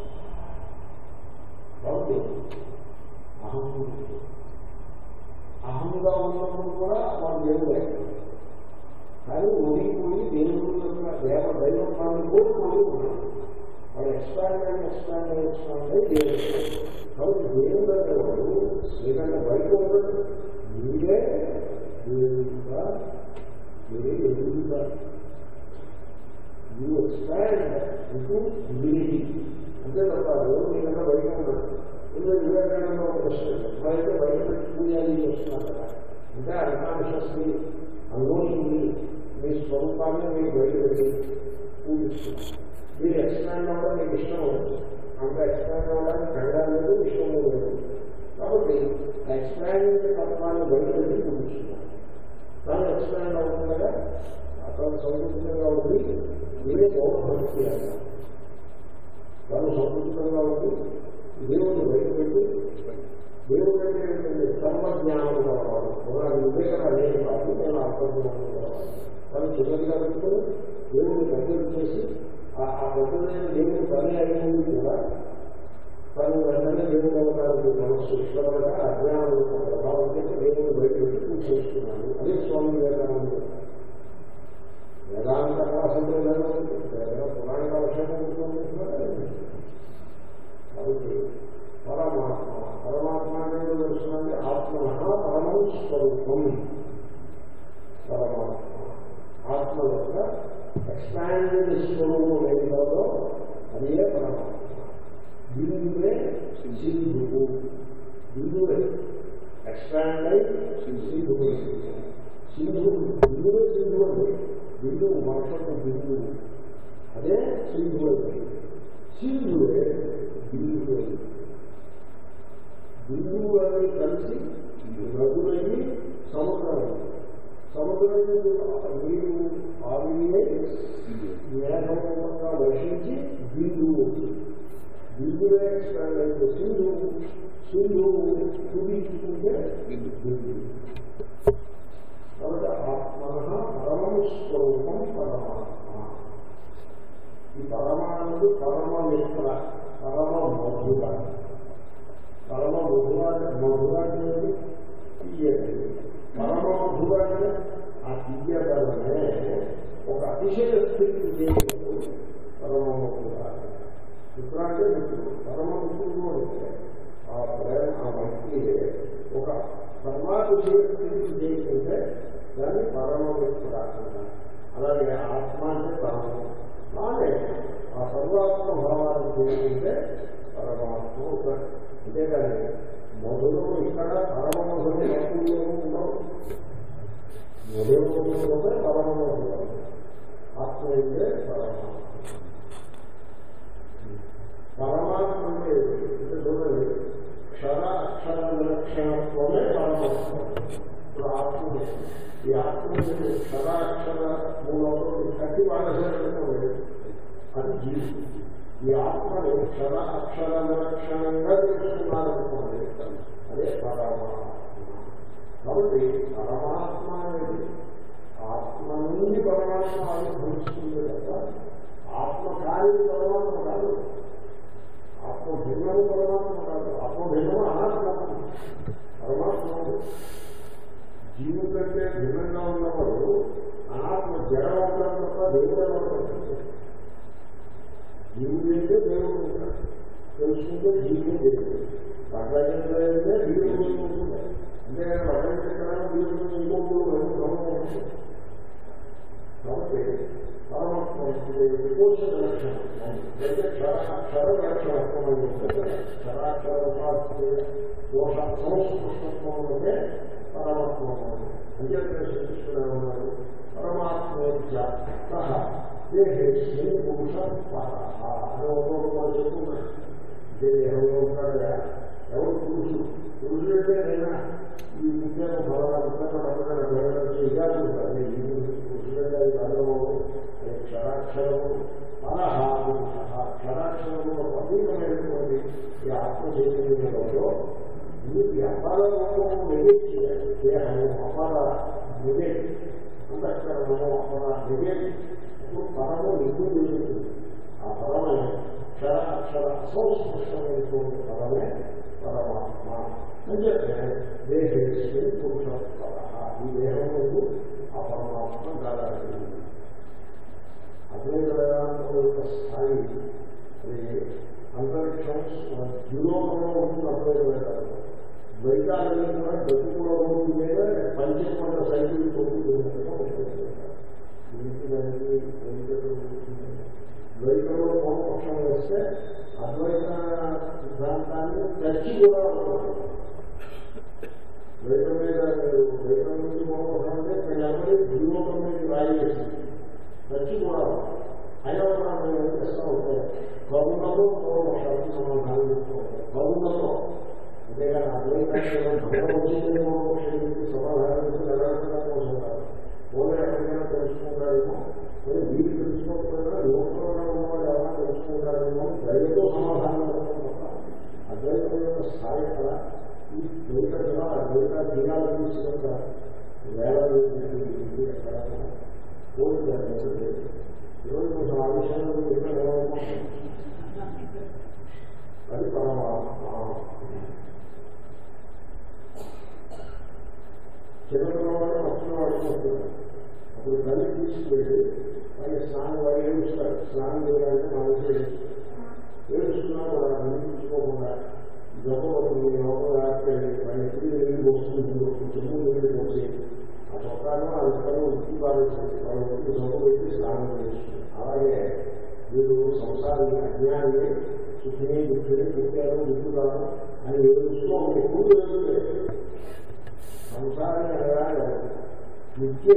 వాడు అహముడు అహంగా ఉన్నప్పుడు కూడా వాడు దేవుడే కానీ ఒడిపోయి దేవుడు యొక్క దేవ దైవత్వాన్ని కోరుకొని ఉన్నాడు వాడు ఎక్స్పాండ్ అని ఎక్స్పాండ్ అని ఎక్స్పాండ్ అయి దేవుడు కాబట్టి దేవుడు అంటే వాడు ఏదైనా బయట ఉండదు మీరే దేవుడుగా మీరే ఎదుగుగా యూ ఎక్స్పాండ్ ఇంటూ మీరి అంతే తప్ప దేవుడు మీకన్నా బయట ఉండదు ఇందులో వివేకానంద ఒక ప్రశ్న ఎప్పుడైతే బయట పెట్టి పూజాది చేస్తున్నారు కదా అంటే అన్కాన్షియస్లీ అనుభవించింది మీ స్వరూపాన్ని మీరు బయట పెట్టి పూజిస్తున్నారు మీరు ఎక్స్పాండ్ అవ్వడం మీకు ఇష్టం లేదు అంత ఎక్స్పాండ్ అవ్వడానికి కంగా లేదు ఇష్టం లేదు కాబట్టి ఆ ఎక్స్పాండ్ తత్వాన్ని బయట పెట్టి పూజిస్తున్నారు దాన్ని ఎక్స్పాండ్ అవుతుంది కదా అతను సంతృప్తంగా ఉంది మీరే గౌరవం చేయాలి తాను సంతృప్తంగా ఉంది దేవుని బయట పెట్టి దేవుడు అంటే ఏంటంటే సర్వజ్ఞానం కావాలి పురాణ వివేకం అనేది కాదు నేను అర్థజ్ఞానం కావాలి తను చిన్నదిగా పెట్టుకుని దేవుడిని పెద్దలు చేసి ఆ పెద్దలైన దేవుని పని అయినది కూడా తను వెంటనే దేవుడు అవడానికి మనస్సు ఇష్టపడక అజ్ఞానం ప్రభావం చేసి దేవుని బయట పెట్టి పూజ చేస్తున్నాను అదే స్వామి వివేకానంద వేదాంత క్లాసులు పురాణిక విషయం ఉంటుంది కాబట్టి పరమాత్మ పరమాత్మ అనేది తెలుసుకుంటే ఆత్మ పరమం స్వరూపం పరమాత్మ ఆత్మ యొక్క ఎక్స్పాండెడ్ స్వరూపం ఏదో అదే పరమాత్మ బిందువే సింధువు బిందువే ఎక్స్పాండ్ అయి సింధువు సింధువు బిందువే సింధువు అంటే బిందువు మనసులో బిందువు అదే సింధువు అంటే సింధువే బిందువే బిందువు అని కలిసి నదులయ్యి సముద్రం సముద్రం నీరు ఆవియే మేఘముగా వర్షించి బిందువు బిందువే ఎక్స్పాండ్ అయితే సింధువు సింధువు కుదించుకుంటే బిందువు కాబట్టి ఆత్మ పరమం స్వరూపం పరమాత్మ ఈ పరమానందు పరమ మిత్ర పరమ మధుర పరమ మధుర మధుర తీయదు పరమ మధుర ఆ తీయదలనే ఒక అతిశయ స్థితి చేయలేదు పరమ మధుర మిత్ర అంటే మిత్రుడు పరమ మిత్రుడు అంటే ఆ ప్రేమ ఆ భక్తి ఒక సర్వాతిశయ స్థితి చేయకుంటే దాన్ని పరమ మిత్ర అంటారు అలాగే ఆత్మ అంటే పరమం అలాగే ఆ సర్వాత్మ భావాన్ని చేసుకుంటే పరమాత్మ అవుతాడు అంతేకాని మొదలు ఇక్కడ పరమ మొదలు వస్తువులు ఉండవు మొదలు ఉంటే పరమ మొదలు ఆత్మ అయితే పరమాత్మ పరమాత్మ అంటే అంటే చూడండి క్షర అక్షర విలక్షణత్వమే పరమాత్మ ఇప్పుడు ఆత్మ ఈ ఆత్మ క్షరాక్షర మూలంలో కట్టి వాడసేటప్పుడు అది జీవి ఈ ఆత్మని క్షర అక్షర విలక్షణంగా తెలుసుకున్నారనుకోండి అదే పరమాత్మ కాబట్టి పరమాత్మ అనేది ఆత్మ నుండి పరమాత్మ ఆవిర్భవిస్తుంది తప్ప ఆత్మ కాని పరమాత్మ కాదు ఆత్మ భిన్నము పరమాత్మ కాదు ఆత్మ భిన్నము అనాత్మ పరమాత్మ జీవు కంటే భిన్నంగా ఉన్నవాడు అనాత్మ జడవడం తప్ప దేవుడు అవుతాడు జీవుడు అయితే దేవుడు ఉంటాడు తెలుసుకుంటే జీవుడే దేవుడు పట్లైతే జీవుడు ఉంటుంది అంతేగాని పట్లైతే జీవుడు ఇంకొకరు క్రమం ఉంటుంది కాబట్టి పరమాత్మ పోషణ లక్షణం అయితే క్షర లక్షణత్వం క్షరాక్షర దోష సంస్కృతత్వం అంటే పరమాత్మ అంత్యత్ర శ్రీకృష్ణుడు ఉన్నారు పరమాత్మ దేహేశ్వరి పురుష అని ఒక చెప్పున్నాడు దేహంలో ఉంటాడా ఎవరు పురుషుడు పురుషుడు అంటే నేను ఈ ముఖ్యంగా ఫలానా ముఖ్యంగా డబ్బుగా భేదం చేయగా ఉంటారు ఈ పురుషుడంటే అది కారణము క్షరాక్షరము పరహారు క్షరాక్షరము అతీతమైనటువంటి ఈ ఆత్మ చైతన్యంలో ఈ అపారము నెగెట్ చేయాలి దేహము అపార నెగెట్ అంతఃకరణము అపార నెగెట్ ఇప్పుడు పరము నిగ్గు జరుగుతుంది ఆ పరమే క్షర అక్షర అసౌస్పష్టమైనటువంటి పరమే పరమాత్మ అంటే దేహేశ్వరి పురుషోత్తర ఈ దేహములకు ఆ పరమాత్మ గలదు అద్వైత వేదాంతం యొక్క స్థాయి అది అంతరిక్షం ద్విలోకంలో ఉంటుంది అద్వైత వేదాంతం ద్వైతాలు కూడా గతుకులో ఉంటుంది మీద పంచమంట సైకిల్ కొట్టుకుంటున్నట్టుగా ఉంటుంది ద్వైతంలో పూర్వపక్షం వేస్తే అద్వైత సిద్ధాంతాన్ని చర్చి కూడా ఉంటుంది ద్వైతం మీద మీరు ద్వైతం నుంచి పూర్వపక్షం అంటే ప్రజలందరూ ద్విలోకం మీద రాయేసింది చర్చి కూడా అయినా కూడా మేము ఏం చేస్తూ ఉంటాం కరుణతో పూర్వపక్షానికి సమాధానం చెప్తూ ఉంటాం కరుణతో అంతేగాని అద్వైతాన్ని భగవద్గీత పూర్వపక్షానికి సమాధానం చెప్తూ నిలబెట్టడం కోసం కాదు ఓన్లీ ఎక్కడికైనా తెలుసుకుంటాడేమో మరి వీరు తెలుసుకోకపోయినా లోకంలో ఉన్నవాడు ఎవరైనా తెలుసుకుంటాడేమో దయతో సమాధానం చెప్తాం అద్వైతం యొక్క స్థాయి కదా ఈ ద్వైత దిన ద్వైత దినాలు తీసుకొక వేల కోరిక ఈరోజు కొంచెం ఆ విషయంలో అది పరమాత్మ చిన్నపిల్లవాడు పచ్చినవాడు వస్తున్నారు అప్పుడు తల్లి తీసుకువెళ్ళి ఆయన స్నానం వాడు ఏడుస్తారు స్నానం చేయాలంటే మనసు ఏడుస్తున్నాడు వాడు అనిపించుకోకుండా జబ్బవుతుంది లోపల రాత్రి వాడి ఎప్పుడు నీళ్ళు పోస్తుంది చెమ్ము నీళ్ళు పోసి ఆ చొక్కాను ఆ ఇద్దరు ఉత్తి పారేస్తుంది వాళ్ళ ఒట్టి జబ్బు పెట్టి స్నానం చేస్తుంది అలాగే వీడు సంసారి అజ్ఞాని సుఖిని దుఃఖిని పుట్టారు దుఃఖురాలు అని ఏడుస్తూ ఎక్కువ లేదు సంసారాన్ని అనగా నిత్య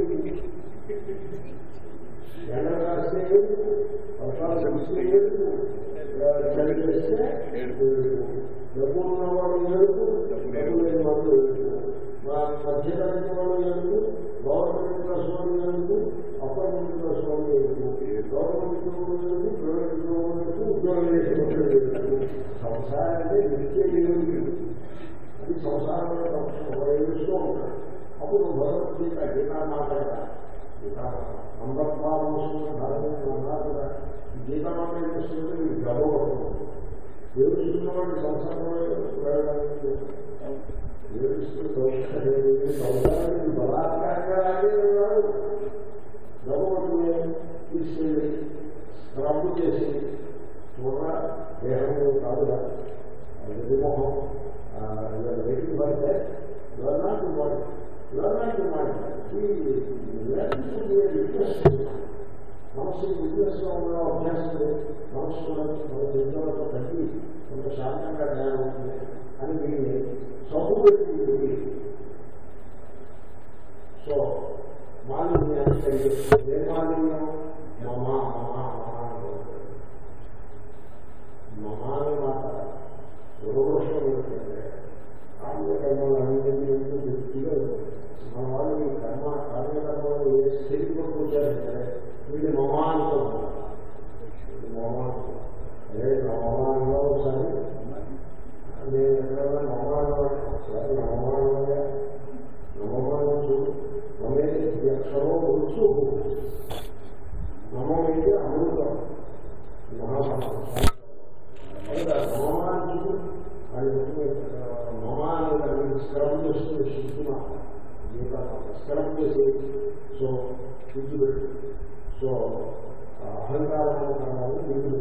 ఎండ రాస్తే వర్షాలు తెలిస్తే చలి చేస్తే డబ్బు ఉన్నవాడు ఏడుపు డబ్బు లేని వాడు ఏడుపు మా మధ్యతరగతి వాడు ఏడుపు గవర్నమెంట్ క్లాస్ వాడు ఏడుపు అపార్ట్మెంట్ క్లాస్ వాడు ఏడుపు గవర్నమెంట్ ఏడుపు ప్రైవేట్ ఏడుపు ఉద్యోగం చేసేవాడు ఏడుపు సంసారం అంటే నిత్య ఏడుపు అది సంసారంలో ఏడుస్తూ ఉంటాడు అప్పుడు భగవద్గీత గీతా మాట్లాడాలి సందర్భాలను అన్నారు కదా గీతా మాట ఏం చేస్తుంది మీరు గర్వపడుతుంది ఏడుస్తున్నవాడి సంసారంలో వెళ్ళడానికి ఏడుస్తూ సంసారానికి బలాత్కారంగా ఉన్నాడు గర్వపడుతుంది తీసుకెళ్ళి రద్దు చేసి చూడరా దేహంలో కాదురా విమోహం వెయిటింగ్ పడితే ఎవరినాటి వాడు ఎవరినాటి వాడు మనసు విద్యాసంలో ఉన్న అభ్యాసం మనసు మన జీవితంలో తగ్గి కొంత శాంతంగా జ్ఞానం ఉంటుంది అని దీన్ని సబ్బు పెట్టి సో మాలిన్యాన్ని కలిగిస్తుంది ఏ మాలిన్యం మమ మమ మమ అనే మాట దురదృష్టం ఏంటంటే కామ్యకర్మలు అన్నింటి వ్యక్తిగా మన వాళ్ళు ఈ కర్మ కామ్యకర్మలు ఏ స్థితిలో కూర్చారంటే వీళ్ళు మమానుకో మమానుకో అదే మమానంగా ఒకసారి నేను ఎక్కడైనా మమానం ఒకసారి మమానంగా నమమానం చూడు మమే అక్షరం వచ్చు నమమైతే అమృతం మహాసమానం మమాన్ని మమ అనేది స్కరం చేస్తుంది శుద్ధి మాట స్కరం చేసి సో శుద్ధి పెట్టి సో అహంకారం కావాలి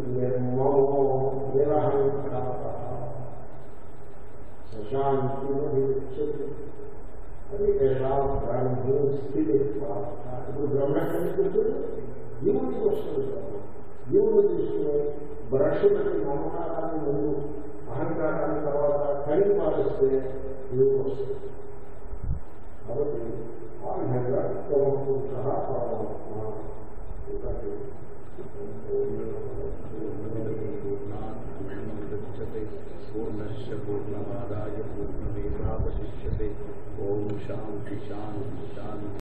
నిరహంకార శశాంతి అది బ్రాహ్మణి స్థితి ఇప్పుడు బ్రహ్మ ఎక్కడి నుంచి వచ్చాడు జీవుడికి వస్తుంది జీవుడు తీసుకుని బ్రష్ పెట్టి మమకారాన్ని ముందు అహంకారాన్ని తర్వాత కలిగి పాలిస్తే జీవుడు వస్తుంది కాబట్టి ఆ విధంగా పురుష పరమాత్మ శాంతి శాంతి శాంతి